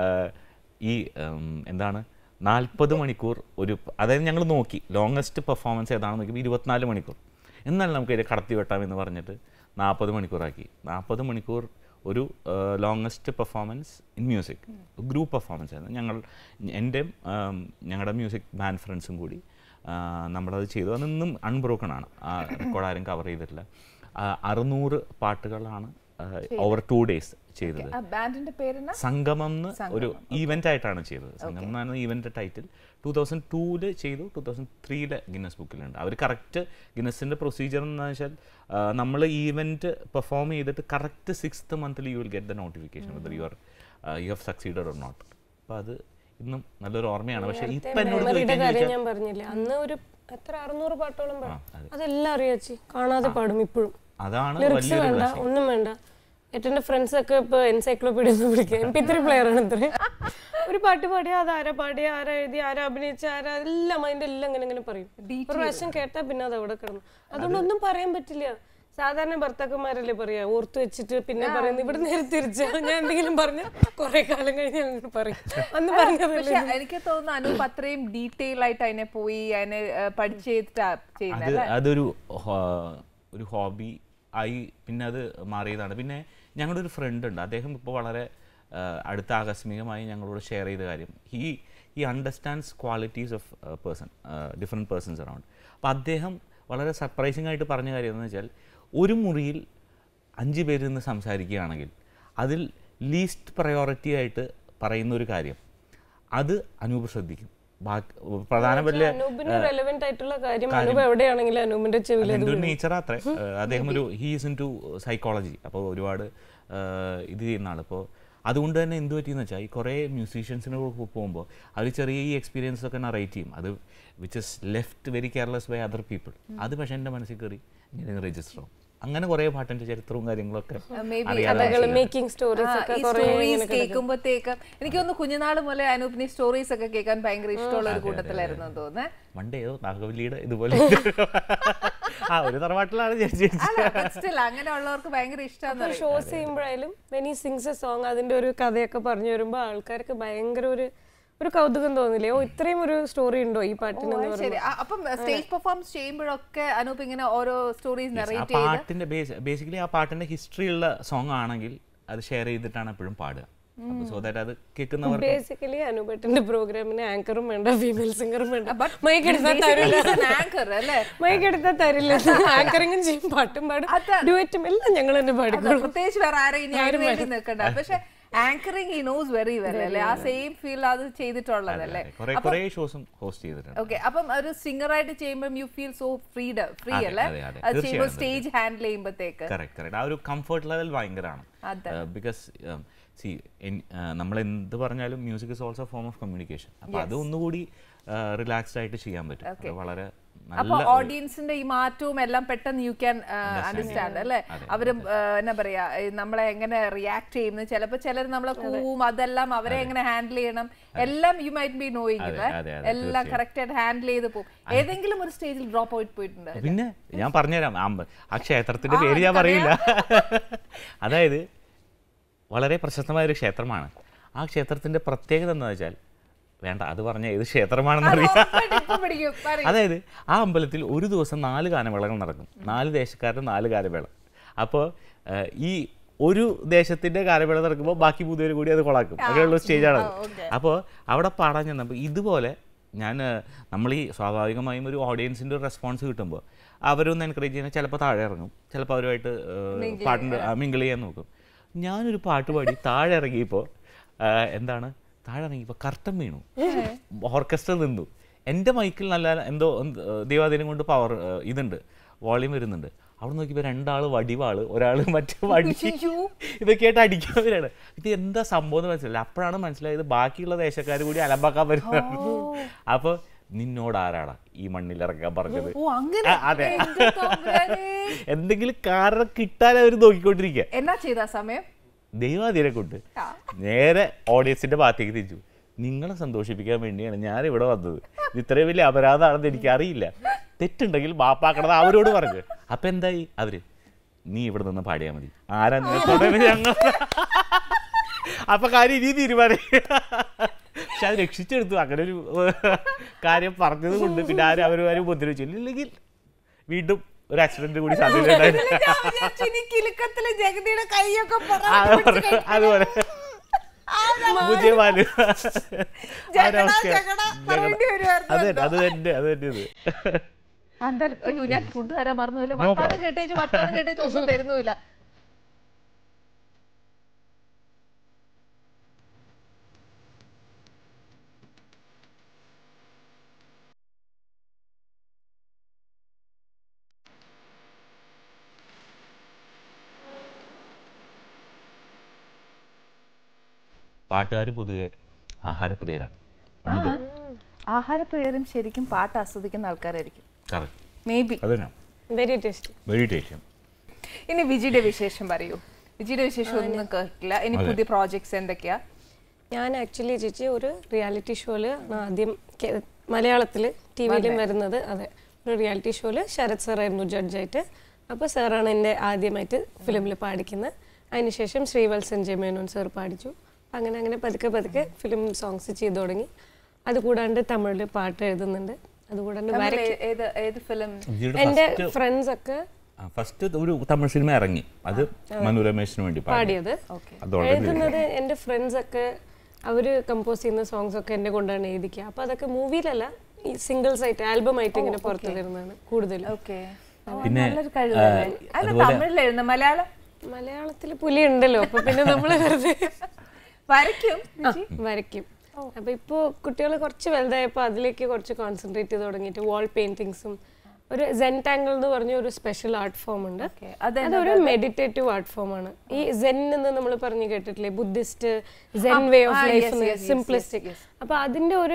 ഈ ഉം, എന്താണ് നാൽപ്പത് മണിക്കൂർ ഒരു അതായത് ഞങ്ങൾ നോക്കി ലോങ്ങസ്റ്റ് പെർഫോമൻസ് ഏതാണെന്ന് നോക്കിയപ്പോൾ ഇരുപത്തിനാല് മണിക്കൂർ എന്നാലും നമുക്ക് ഇതിനെ കടത്തി വെട്ടാം എന്ന് പറഞ്ഞിട്ട് നാൽപ്പത് മണിക്കൂറാക്കി നാൽപ്പത് മണിക്കൂർ ഒരു longest performance in music group performance ആയിരുന്നു ഞങ്ങൾ എൻ്റെയും ഞങ്ങളുടെ മ്യൂസിക് ബാൻഡ് ഫ്രണ്ട്സും കൂടി ആ, നമ്മളത് ചെയ്തു അതൊന്നും അൺബ്രോക്കൺ ആണ് ആ റെക്കോർഡ് ആരും കവർ ചെയ്തിട്ടില്ല ആ, അറുന്നൂറ് പാട്ടുകളാണ് ഓവർ ടു ഡേയ്സ് ചെയ്തത് ആ ബാൻഡിന്റെ പേരെന്നാ സംഗമം എന്ന് ഒരു ഈവന്റ് ആയിട്ടാണ് ചെയ്തത് സംഗമം എന്നാണ് ഈവന്റ് ടൈറ്റിൽ ടൂ തൗസൻഡ് ടൂല് ചെയ്തു ടൂ തൗസൻഡ് ത്രീയിലെ ഗിന്നസ് ബുക്കിലുണ്ട് അവർ കറക്റ്റ് ഗിന്നസിന്റെ പ്രൊസീജിയർ എന്ന് വെച്ചാൽ നമ്മൾ ഈവന്റ് പെർഫോം ചെയ്തിട്ട് കറക്റ്റ് സിക്സ്ത് മന്തിൽ you will get the notification whether you are you have succeeded or not അപ്പോൾ അത് ഇന്നും നല്ലൊരു ഓർമ്മയാണ് പക്ഷേ ഇപ്പം എന്നോട് മെമ്മറിയുടെ ചോദിക്കാൻ കാര്യം ചോദിച്ചാൽ ഞാൻ പറഞ്ഞില്ലേ അന്ന് ഒരു എത്ര അറുന്നൂറ് പാട്ടോളം പാടും അതെല്ലാം അറിയാച്ചി കാണാതെ പാടും ഇപ്പോഴും അതാണ് ലിറിക്സ് വലിയൊരു വേണ്ട blessing. ഒന്നും വേണ്ട ഏറ്റവും ഫ്രണ്ട്സ് ഒക്കെ ഇപ്പൊ എൻസൈക്ലോപീഡിയ എന്ന് വിളിക്കുക എം പി ത്രീ പ്ലെയർ ആണ് ഇത്ര ഒരു പാട്ട് പാടിയ അത് ആരാ പാടിയ ആരാ എഴുതി ആരാ അഭിനയിച്ച ആരാ എല്ലാം അതിന്റെ എല്ലാം ഇങ്ങനെ ഇങ്ങനെ പറയും ഒരു പ്രാവശ്യം കേട്ടാ പിന്നെ അത് അവിടെ കിടന്നു അതുകൊണ്ട് ഒന്നും പറയാൻ പറ്റില്ല സാധാരണ ഭർത്താക്കന്മാരല്ലേ പറയാ ഓർത്തു വെച്ചിട്ട് പിന്നെ പറയുന്നത് ഇവിടെ നേരെ തിരിച്ചാ ഞാൻ എന്തെങ്കിലും പറഞ്ഞ കുറെ കാലം കഴിഞ്ഞ് അങ്ങോട്ട് പറയും അന്ന് പറഞ്ഞതല്ലേ പക്ഷെ എനിക്ക് തോന്നുന്നു അനൂപ് അത്രയും ഡീറ്റെയിൽ ആയിട്ട് അതിനെ പോയി അതിനെ ആ, പഠിച്ച് ചെയ്തിട്ടാ ചെയ്യുന്നത് അത് അതൊരു ഹോ- ഒരു ഹോബി ആയി പിന്നെ അത് മാറിയതാണ് പിന്നെ ഞങ്ങളുടെ ഒരു ഫ്രണ്ട് ഉണ്ട് അദ്ദേഹം ഇപ്പോൾ വളരെ ആ, അടുത്ത ആകസ്മികമായി ഞങ്ങളോട് ഷെയർ ചെയ്ത കാര്യം he he understands qualities of person different persons around അപ്പോൾ അദ്ദേഹം വളരെ സർപ്രൈസിംഗ് ആയിട്ട് പറഞ്ഞ കാര്യം എന്ന് വെച്ചാൽ ഒരു മുറിയിൽ അഞ്ച് പേര് നിന്ന് സംസാരിക്കുകയാണെങ്കിൽ അതിൽ ലീസ്റ്റ് പ്രയോറിറ്റി ആയിട്ട് പറയുന്ന ഒരു കാര്യം അത് അനൂപ് ശ്രദ്ധിക്കും ബാക്കി പ്രധാന വലിയ അനൂപിന് റെലവെന്റ് ആയിട്ടുള്ള കാര്യം അനൂപ് എവിടെയാണെങ്കിലും അനൂപിന്റെ ചെവിയിൽ അതിൻ്റെ ഒരു നേച്ചർ അത്രേ ഏഹ് അദ്ദേഹം ഒരു ഹീസ് ഇൻ ടു സൈക്കോളജി അപ്പോൾ ഒരുപാട് ഏഹ് ഇത് ചെയ്യുന്ന ആൾ ഇപ്പോൾ അതുകൊണ്ട് തന്നെ എന്ത് പറ്റിയെന്ന് വെച്ചാൽ ഈ കുറേ മ്യൂസീഷ്യൻസിന് പോകുമ്പോൾ അവർ ചെറിയ ഈ എക്സ്പീരിയൻസ് ഒക്കെ നറേറ്റ് ചെയ്യും അത് which is left very careless by other people അത് പക്ഷേ എൻ്റെ മനസ്സിൽ കയറി ഇങ്ങനെ രജിസ്റ്റർ ആവും അങ്ങനെ കുറേ പാട്ടിൻ്റെ ചരിത്രവും കാര്യങ്ങളൊക്കെ Maybe അറിയാതെ കഥകൾ ചെയ്യും. മേക്കിംഗ് സ്റ്റോറീസ് ഒക്കെ കുറെ സ്റ്റോറീസ് കേൾക്കുമ്പോഴത്തേക്ക് എനിക്ക് തോന്നുന്നു കുഞ്ഞുനാള് മുതലേ അനൂപിന് സ്റ്റോറീസ് ഒക്കെ കേൾക്കാൻ ഭയങ്കര ഇഷ്ടമുള്ള ഒരു കൂട്ടത്തിലായിരുന്നു എന്ന് തോന്നുന്നത് പണ്ട് ഏതോ നാഗവല്ലിയുടെ ഇതുപോലെ ആ ഒരു തറവാട്ടിലാണ് ഞാൻ ജനിച്ചത് അല്ല സ്റ്റിൽ അങ്ങനെയുള്ളവർക്ക് ഭയങ്കര ഇഷ്ടമാണെന്ന് ഷോസ് ചെയ്യുമ്പോഴായാലും വെനി സിങ്സ് എ സോങ് അതിന്റെ ഒരു കഥയൊക്കെ പറഞ്ഞു വരുമ്പോൾ ആൾക്കാർക്ക് ഭയങ്കര ഒരു ഒരു കൗതുകം തോന്നില്ലേ ഓ ഇത്രയും ഒരു സ്റ്റോറി ഉണ്ടോ ഈ പാട്ടിന് എന്ന് ശരി ആ, അപ്പം സ്റ്റേജ് പെർഫോമൻസ് ചെയ്യുമ്പോഴൊക്കെ അനൂപ് ഇങ്ങനെ ഓരോ സ്റ്റോറീസ് ആ നെറേറ്റ് ചെയ്ത് പാട്ടിന്റെ ബേസിക്കലി ആ പാട്ടിന്റെ ഹിസ്റ്ററി ഉള്ള സോങ് ആണെങ്കിൽ അത് ഷെയർ ചെയ്തിട്ടാണ് എപ്പോഴും പാടുക സോ ദാറ്റ് അത് കേൾക്കുന്നവർ ബേസിക്കലി അനുപേട്ടന്റെ പ്രോഗ്രാമിന് ആങ്കറും വേണ്ട ഫീമെയിൽ സിംഗറും വേണ്ട മൈക്ക് എടുത്താൽ തരില്ല ആങ്കർ അല്ലേ മൈക്ക് എടുത്താൽ തരില്ല ആങ്കറിങ്ങും ചെയ്യും പാട്ടും പാടും ഡുവറ്റും എല്ലാം ഞങ്ങൾ തന്നെ അത് പാടിക്കോളും പ്രത്യേകിച്ച് വേറെ ആരെയും ഞാൻ വേണ്ടി നിൽക്കണ്ട പക്ഷെ ആങ്കറിങ് ഈ നോസ് വെരി വെൽ അല്ലേ ആ സെയിം ഫീൽ അത് ചെയ്തിട്ടുള്ളതല്ലേ കുറെ കുറെ ഷോസും ഹോസ്റ്റ് ചെയ്തിട്ടുണ്ട് ഓക്കെ അപ്പം ഒരു സിംഗർ ആയിട്ട് ചെയ്യുമ്പോൾ you feel so freedom free അതെ, അല്ലേ അതെ, അതെ. അത് ചെയ്യുമ്പോൾ തീർച്ചയായും, സ്റ്റേജ് ഹാൻഡിൽ ചെയ്യുമ്പോഴത്തേക്ക് കറക്റ്റ് കറക്റ്റ് ആ ഒരു കംഫർട്ട് ലെവൽ ഭയങ്കരമാണ് അതെ. ബിക്കോസ് സി നമ്മൾ എന്ത് പറഞ്ഞാലും music is also form of communication അപ്പോൾ അത് ഒന്നുകൂടി റിലാക്സ്ഡ് ആയിട്ട് ചെയ്യാൻ പറ്റും അത് വളരെ അപ്പൊ നല്ല ഓഡിയൻസിന്റെ ഈ മാറ്റവും എല്ലാം പെട്ടെന്ന് യു ക്യാൻ അണ്ടർസ്റ്റാൻഡ് അല്ലേ അവരും ആ, എന്നാ പറയാ ഈ നമ്മളെ എങ്ങനെ റിയാക്ട് ചെയ്യുന്നു ചിലപ്പോ ചിലർ നമ്മളെ കൂവും അതെല്ലാം അവരെ എങ്ങനെ ഹാൻഡിൽ ചെയ്യണം എല്ലാം യു മൈറ്റ് ബി നോയിങ് അതെ, അതെ, അതെ, എല്ലാം കറക്റ്റ് ആയിട്ട് ഹാൻഡിൽ ചെയ്ത് പോകും ഏതെങ്കിലും ഒരു സ്റ്റേജിൽ ഡ്രോപ്പ് ഔട്ട് പോയിട്ടുണ്ട് പിന്നെ ഞാൻ പറഞ്ഞുതരാം അമ്പ- ആ ക്ഷേത്രത്തിന്റെ പേര് ഞാൻ പറയില്ല അതായത് വളരെ പ്രശസ്തമായ ഒരു ക്ഷേത്രമാണ് ആ ക്ഷേത്രത്തിന്റെ പ്രത്യേകത എന്താ വെച്ചാൽ വേണ്ട അത് പറഞ്ഞ ഏത് ക്ഷേത്രമാണെന്ന് അറിയാം ഇപ്പൊ പിടിക്കും പറയൂ. അതായത് ആ അമ്പലത്തിൽ ഒരു ദിവസം നാല് ഗാനമേളകൾ നടക്കും നാല് ദേശക്കാരുടെ നാല് ഗാനമേള അപ്പോൾ ഈ ഒരു ദേശത്തിന്റെ ഗാനമേള നടക്കുമ്പോൾ ബാക്കി മൂന്നുപേരും കൂടി അത് കൊളാക്കും അങ്ങനെയുള്ള സ്റ്റേജാണ് അപ്പോൾ അവിടെ പാടാൻ ചെന്നപ്പോൾ ഇതുപോലെ ഞാൻ നമ്മൾ ഈ സ്വാഭാവികമായും ഒരു ഓഡിയൻസിൻ്റെ ഒരു റെസ്പോൺസ് കിട്ടുമ്പോൾ അവരൊന്ന് എൻകറേജ് ചെയ്യുന്ന ചിലപ്പോൾ താഴെ ഇറങ്ങും ചിലപ്പോൾ അവരുമായിട്ട് ഏഹ്, പാട്ടിൻ്റെ മിങ്കിൾ ചെയ്യാൻ നോക്കും ഞാനൊരു പാട്ട് പാടി താഴെ ഇറങ്ങിയപ്പോൾ എന്താണ് താഴെ ഇറങ്ങിയപ്പോൾ കർട്ടൻ വീണു ഓർക്കസ്ട്ര നിന്നു എൻ്റെ മൈക്കിൽ നല്ല എന്തോ എന്ത്, ഏഹ്, ദൈവാധീനം കൊണ്ട് പവർ ഇതുണ്ട് വോളിയം വരുന്നുണ്ട് അവിടെ നോക്കിയപ്പോൾ രണ്ടാൾ വടിവാള് ഒരാൾ മറ്റേ വടി ഇതൊക്കെയായിട്ട് അടിക്കാൻ വരികയാണ് ഇത് എന്താ സംഭവം എന്ന് മനസ്സിലായില്ല അപ്പോഴാണ് മനസ്സിലായത് ബാക്കിയുള്ള ദേശക്കാർ കൂടി അലമ്പാക്കാൻ വരുന്നതാണ് അപ്പോൾ നിന്നോട് ആരാടാ ഈ മണ്ണിൽ ഇറക്കാൻ പറഞ്ഞത് ഓ അങ്ങനെ ആ, അതെ എന്റെ തമ്പുരാനേ. എന്തെങ്കിലും കാരണം കിട്ടാൻ അവർ നോക്കിക്കൊണ്ടിരിക്കുക എന്നാ ചെയ്ത സമയം ദൈവാധീനെ കൊണ്ട് ആ. നേരെ ഓഡിയൻസിന്റെ ഭാഗത്തേക്ക് തിരിച്ചു നിങ്ങളെ സന്തോഷിപ്പിക്കാൻ വേണ്ടിയാണ് ഞാൻ ഇവിടെ വന്നത് ഇത് ഇത്രയും വലിയ അപരാധമാണെന്ന് എനിക്ക് അറിയില്ല തെറ്റുണ്ടെങ്കിൽ മാപ്പാക്കണത് അവരോട് പറഞ്ഞു അപ്പൊ എന്തായി അവര് നീ ഇവിടെ നിന്ന് പാടിയാൽ മതി ആരാ നിന്നെ ഞങ്ങൾ അപ്പൊ കാര്യം ഇനി തീരുമാനം പക്ഷെ അത് രക്ഷിച്ചെടുത്തു അങ്ങനെ ഒരു കാര്യം പറഞ്ഞത് കൊണ്ട് പിന്നെ ആരും അവരും ആരും ഉപദ്രവിച്ചില്ല ഇല്ലെങ്കിൽ വീണ്ടും ഒരു ആക്സിഡന്റ് കൂടി സാധ്യത ഉണ്ടായിരുന്നു ഞാൻ വിചാരിച്ചു ഇനി കിലുക്കത്തില് ജഗതിയുടെ കൈയൊക്കെ ആ, പുറത്ത് പിടിച്ച് അതുപോലെ ബുദ്ധിമാന് ജഗടാ, ജഗടാ പറയേണ്ടി വരുമായിരുന്നു അത് തന്നെ അത് തന്നെ അത് തന്നെ ഇത് എന്തായാലും അയ്യോ ഞാൻ ഫുഡ് തരാൻ മറന്നുമില്ല വട്ടാനം കേട്ടേച്ച് വട്ടാനം കേട്ടേച്ച് ഒന്നും തരുന്നുമില്ല പാട്ടുകാർ പൊതുവെ ആഹാരപ്രിയരാണ് ആഹാരപ്രിയരും ശരിക്കും പാട്ട് ആസ്വദിക്കുന്ന ആൾക്കാരായിരിക്കും കറക്റ്റ് മേ ബി അത് തന്നെ വെരി ടേസ്റ്റി വെരി ടേസ്റ്റ് ഇനി വിജിയുടെ വിശേഷം പറയൂ വിജിയുടെ വിശേഷം ഒന്നും കേട്ടില്ല ഇനി പുതിയ പ്രോജക്ട്സ് എന്തൊക്കെയാ ഞാൻ ആക്ച്വലി ചേച്ചി ഒരു റിയാലിറ്റി ഷോയില് ആദ്യം മലയാളത്തിൽ ടി വിയിലും വരുന്നത് അതെ ഒരു റിയാലിറ്റി ഷോയില് ശരത് സാറായിരുന്നു ജഡ്ജായിട്ട് അപ്പോൾ സാറാണ് എൻ്റെ ആദ്യമായിട്ട് ഫിലിമിൽ പാടിക്കുന്നത് അതിനുശേഷം ശ്രീവത്സൻ ജയമേനോൻ സാർ പാടിച്ചു അങ്ങനെ അങ്ങനെ പതുക്കെ പതുക്കെ ഫിലിം സോങ്സ് ചെയ്തു തുടങ്ങി അതുകൂടാണ്ട് തമിഴിൽ പാട്ട് എഴുതുന്നുണ്ട് അതുകൂടാണ്ട് നമ്മൾ വരയ്ക്കും ഏ- ഏത് ഏത് ഫിലിം എൻ്റെ ഫ്രണ്ട്സ് ഒക്കെ ഫസ്റ്റ് ഒരു തമിഴ് സിനിമ ഇറങ്ങി അത് മനു രമേശിന് വേണ്ടി പാടി പാടിയത് അത് already എഴുതുന്നത് എൻ്റെ ഫ്രണ്ട്സ് ഒക്കെ അവര് കമ്പോസ് ചെയ്യുന്ന സോങ്സ് ഒക്കെ എന്നെ കൊണ്ടാണ് എഴുതിക്കുക അപ്പൊ അതൊക്കെ മൂവിയിലല്ല ഈ സിംഗിൾസ് ആയിട്ട് ആൽബം ആയിട്ട് ഇങ്ങനെ പുറത്തു വരുന്നതാണ് കൂടുതലും ഓക്കെ പിന്നെ, നല്ലൊരു കഴിവല്ലേ ആ, അല്ല അതുപോലെ- തമിഴിൽ എഴുതുന്ന മലയാളം മലയാളത്തിൽ പുലി ഉണ്ടല്ലോ അപ്പൊ പിന്നെ നമ്മൾ വെറുതെ വരയ്ക്കും ആ, വരയ്ക്കും അപ്പൊ ഇപ്പോ കുട്ടികൾ കുറച്ച് വലുതായപ്പോ അതിലേക്ക് കുറച്ച് കോൺസെൻട്രേറ്റ് ചെയ്ത് തുടങ്ങിയിട്ട് വാൾ പെയിന്റിങ്സും ഒരു സെൻടാങ്കിൾ എന്ന് പറഞ്ഞ ഒരു സ്പെഷ്യൽ ആർട്ട് ഫോം ഉണ്ട് Okay. അതെന്താ അതൊരു മെഡിറ്റേറ്റീവ് ആർട്ട് ഫോം ആണ് ഈ സെൻ എന്ന് നമ്മൾ പറഞ്ഞു കേട്ടിട്ടില്ലേ Buddhist zen way of ah, life yes, yes, yes, simplistic yes, yes. അപ്പൊ അതിന്റെ ഒരു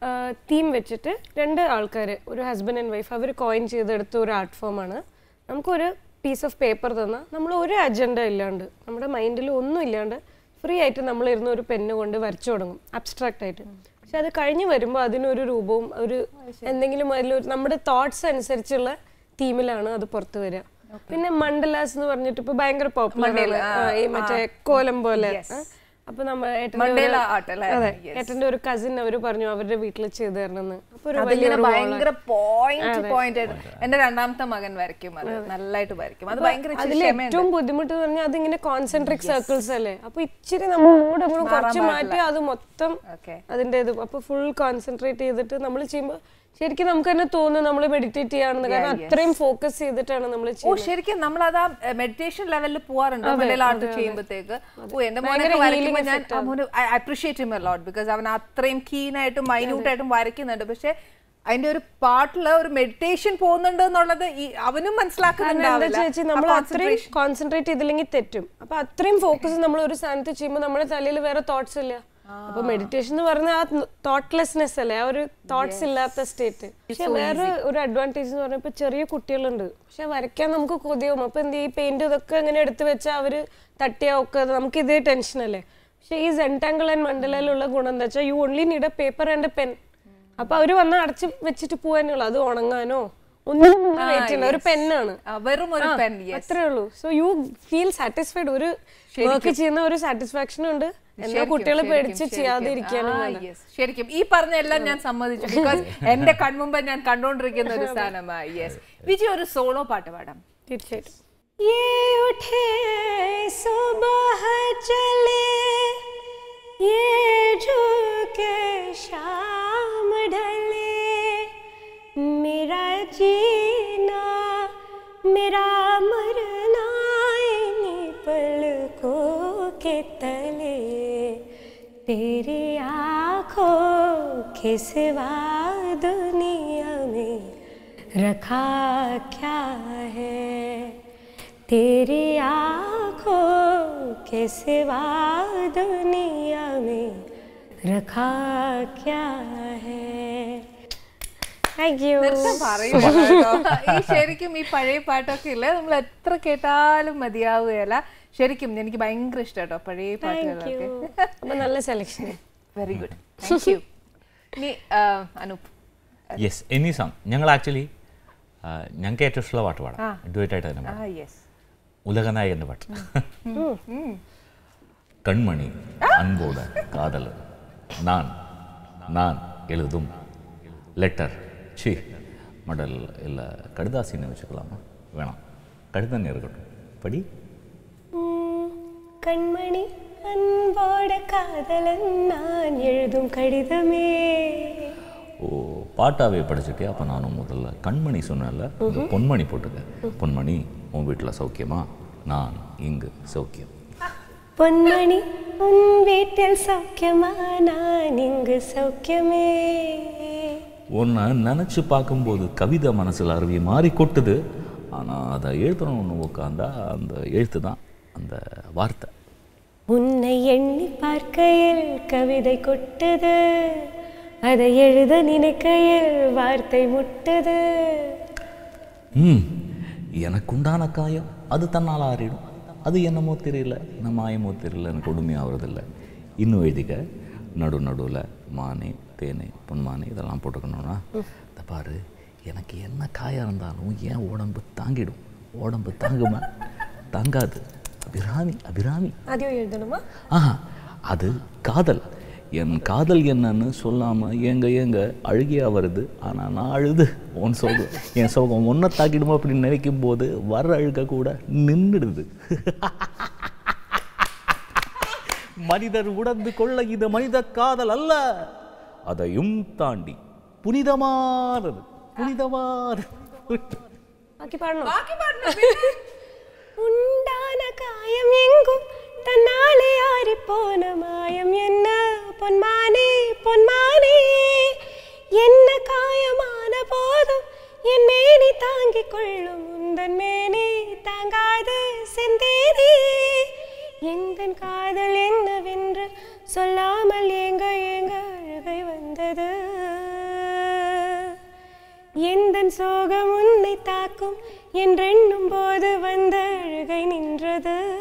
തീം വെച്ചിട്ട് രണ്ട് ആൾക്കാർ ഒരു ഹസ്ബൻഡ് ആൻഡ് വൈഫ് അവർ കോയിൻ ചെയ്തെടുത്ത ഒരു ആർട്ട് ഫോം ആണ് നമുക്കൊരു പീസ് ഓഫ് പേപ്പർ തന്നാൽ നമ്മൾ ഒരു അജണ്ട ഇല്ലാണ്ട് നമ്മുടെ മൈൻഡിൽ ഒന്നും ഇല്ലാണ്ട് ഫ്രീ ആയിട്ട് നമ്മൾ ഇരുന്ന് ഒരു പെണ്ണ് കൊണ്ട് വരച്ചു തുടങ്ങും അബ്സ്ട്രാക്ട് ആയിട്ട് പക്ഷെ അത് കഴിഞ്ഞ് വരുമ്പോൾ അതിനൊരു രൂപവും ഒരു എന്തെങ്കിലും അതിലൊരു നമ്മുടെ തോട്ട്സ് അനുസരിച്ചുള്ള തീമിലാണ് അത് പുറത്തു വരിക പിന്നെ മണ്ഡലാസ് എന്ന് പറഞ്ഞിട്ട് ഇപ്പൊ ഭയങ്കര പോപ്പുലർ ഈ മറ്റേ കോലം പോലെ ആ. അപ്പൊ നമ്മ ഏട്ടൻ്റെ ഒരു- മണ്ടേല ആർട്ട് അല്ലേ അതെ ഏട്ടന്റെ ഒരു കസിൻ അവര് പറഞ്ഞു അവരുടെ വീട്ടിൽ ചെയ്തു തരണമെന്ന് അപ്പൊ ഒരു അതിങ്ങനെ വലിയൊരു ഭയങ്കര പോയിന്റ് പോയിന്റ് എന്റെ രണ്ടാമത്തെ മകൻ വരയ്ക്കും അത് നല്ലതായിട്ട് വരയ്ക്കും അത് ഭയങ്കര ഇച്ചിരി അതിൽ ക്ഷമയുണ്ട്. ഏറ്റവും ബുദ്ധിമുട്ട് എന്ന് പറഞ്ഞാൽ അതിങ്ങനെ കോൺസെൻട്രിക് സർക്കിൾസ് അല്ലേ അപ്പൊ ഇച്ചിരി നമ്മൾ മൂഡ് നമ്മൾ കുറച്ച് മാറ്റി അത് മൊത്തം Okay. അതിന്റെ ഇത് അപ്പൊ ഫുൾ കോൺസെൻട്രേറ്റ് ചെയ്തിട്ട് നമ്മൾ ചെയ്യുമ്പോൾ ശരിക്കും നമുക്ക് തന്നെ തോന്നും നമ്മൾ മെഡിറ്റേറ്റ് ചെയ്യാണെന്ന് കാരണം അത്രയും ഫോക്കസ് ചെയ്തിട്ടാണ് നമ്മൾ ഓ ശരിക്കും നമ്മൾ അതാ മെഡിറ്റേഷൻ ലെവലിൽ പോവാറുണ്ട് മണ്ടേല ആർട്ട് ചെയ്യുമ്പോഴത്തേക്ക് ഓ എന്റെ മോനൊക്കെ വരയ്ക്കുമ്പോൾ ഞാൻ അപ്രീഷിയേറ്റ് ഹിം ലോട്ട് ബിക്കോസ് അവൻ അത്രയും കീനായിട്ടും മൈന്യൂട്ടായിട്ടും വരയ്ക്കുന്നുണ്ട് പക്ഷെ അതിന്റെ ഒരു പാട്ടില് ഒരു മെഡിറ്റേഷൻ പോകുന്നുണ്ട് എന്നുള്ളത് ഈ അവനും എന്താ മനസ്സിലാക്കുന്നുണ്ടാവില്ല ചേച്ചി നമ്മൾ അത്രയും കോൺസെൻട്രേറ്റ് ചെയ്തില്ലെങ്കിൽ തെറ്റും അപ്പൊ അത്രയും ഫോക്കസ് നമ്മൾ ഒരു സ്ഥാനത്ത് ചെയ്യുമ്പോൾ നമ്മുടെ തലയിൽ വേറെ തോട്ട്സ് ഇല്ല അപ്പൊ മെഡിറ്റേഷൻ എന്ന് പറഞ്ഞ ആ തോട്ട്ലെസ്നെസ് അല്ലേ ആ ഒരു തോട്ട്സ് ഇല്ലാത്ത സ്റ്റേറ്റ് പക്ഷെ വേറെ ഒരു അഡ്വാൻറ്റേജ് എന്ന് പറഞ്ഞാൽ ഇപ്പൊ ചെറിയ കുട്ടികളുണ്ട് പക്ഷെ വരയ്ക്കാൻ നമുക്ക് കൊതിയാവും അപ്പൊ എന്ത് ഈ പെയിന്റ് ഇതൊക്കെ ഇങ്ങനെ എടുത്തു വെച്ചാൽ അവര് തട്ടിയാ ഒക്കെ നമുക്ക് ഇതേ ടെൻഷൻ അല്ലേ പക്ഷെ ഈ സെൻറ്റാങ്കിൾ ആൻഡ് മണ്ഡലയിലുള്ള ഗുണം എന്താ വെച്ചാൽ you only need a paper and a pen അപ്പൊ അവര് വന്ന് അടച്ച് വെച്ചിട്ട് പോകാനുള്ളൂ അത് ഉണങ്ങാനോ ഒന്നും വെയിറ്റ് ചെയ്യണ്ട ഒരു പെന്നാണ് ആ, വെറും ഒരു പെൻ യെസ് അത്രേ ഉള്ളൂ സോ യു ഫീൽ സാറ്റിസ്ഫൈഡ് ഒരു വർക്ക് ചെയ്യുന്ന ഒരു സാറ്റിസ്ഫാക്ഷനും ഉണ്ട് എന്നാ കുട്ടികൾ പേടിച്ച് ചെയ്യാതെ ഇരിക്കാനും വേണ്ട. ശരിക്കും ഈ പറഞ്ഞ എല്ലാം ഞാൻ സമ്മതിച്ചു ബിക്കോസ് എന്റെ കൺമുമ്പ് ഞാൻ കണ്ടോണ്ടിരിക്കുന്ന ഒരു സ്ഥാനമായി യെസ് വിജയ് ഒരു സോളോ പാട്ട് പാടാം തീർച്ചയായിട്ടും ये उठे सुबह चले ये झुके शाम ढले मेरा जीना मेरा मरना इन्हीं पलकों के तले तेरी आँखों के सिवा दुनिया में रखा क्या है तेरी आँखों के सिवा दुनिया में रखा क्या है താങ്ക് യു നൃത്തം പറയും കേട്ടോ. ഈ ശരിക്കും ഈ പഴയ പാട്ടൊക്കെ ഇല്ലേ നമ്മൾ എത്ര കേട്ടാലും മതിയാവുകയല്ല ശരിക്കും എനിക്ക് ഭയങ്കര ഇഷ്ടം കേട്ടോ പഴയ പാട്ടുകളൊക്കെ അപ്പൊ നല്ല selection very good thank you ഇനി ആ, അനൂപ് യെസ് എനി സോങ് ഞങ്ങൾ ആക്ച്വലി ഞങ്ങൾക്ക് ഏറ്റവും ഇഷ്ടമുള്ള പാട്ട് പാടാം ഡുവറ്റായിട്ട് തന്നെ ആ പാടാം യെസ് ഉലകനായകൻ്റെ പാട്ട് கண்மணி அன்போட காதல் நான் நான் எழுதும் லெட்டர் சி மடல் இல்லை கடுதாசின்னு வச்சுக்கலாமா வேணாம் கடிதம் இருக்கட்டும் படி கண்மணி அன்போட காதலன் நான் எழுதும் கடிதமே ஓ பாட்டாவே படிச்சுட்டே அப்போ நானும் முதல்ல கண்மணி சொன்னேன்ல இந்த பொன்மணி போட்டுக்க பொன்மணி உன் வீட்டில் சௌக்கியமா நான் இங்கு சௌக்கியம் பொன்மணி உன் வீட்டில் சௌக்கியமா நான் இங்கு சௌக்கியமே உன்னை நினச்சி பார்க்கும்போது கவிதை மனசில் அருவி மாறி கொட்டுது ஆனால் அதை எழுதணும்னு உட்காந்தா அந்த எழுத்து தான் அந்த வார்த்தை உன்னை எண்ணி பார்க்கையில் கவிதை கொட்டுது அதை எழுத நினைக்கையில் வார்த்தை முட்டுது ம் எனக்கு உண்டான காயம் அது தன்னால் ஆறிடும் அது என்னமோ தெரியல என்ன மாயமோ தெரியல எனக்கு கொடுமையாகிறதில்ல இன்னும் எழுதிக்க நடு நடுவில் மானே தேனே பொன்மானே இதெல்லாம் போட்டுக்கணும்னா இந்த பாரு எனக்கு என்ன காயம் இருந்தாலும் என் உடம்பு தாங்கிடும் உடம்பு தாங்குமா தாங்காது அபிராமி அபிராமி ആദ്യം എഴുതണമാ ஆஹா அது காதல் என் காதல் என்னன்னு சொல்லாமல் ஏங்க ஏங்க அழுகியா வருது ஆனால் நான் அழுது உன் சோகம் என் சோகம் ஒன்றை தாக்கிடுமோ அப்படின்னு நினைக்கும் போது வர அழுக கூட நின்றுடுது மனிதர் உணர்ந்து கொள்ள இது மனித காதல் அல்ல அதையும் தாண்டி புனிதமானது புனிதமானது ബാക്കി പാടണോ உண்டான காயம் எங்கும் தன்னாலே ஆறிப்போன மாயம் என்ன பொன்மானே பொன்மானே என்ன காயமான போதும் என் மேனி தாங்கிக் கொள்ளும் உந்தன் மேனி தாங்காது செந்தேனே எந்தன் காதல் என்னவென்று சொல்லாமல் ஏங்க ஏங்க அழுகை வந்தது எந்தன் சோகம் உன்னை தாக்கும் என்றெண்ணும் போது வந்த அழுகை நின்றது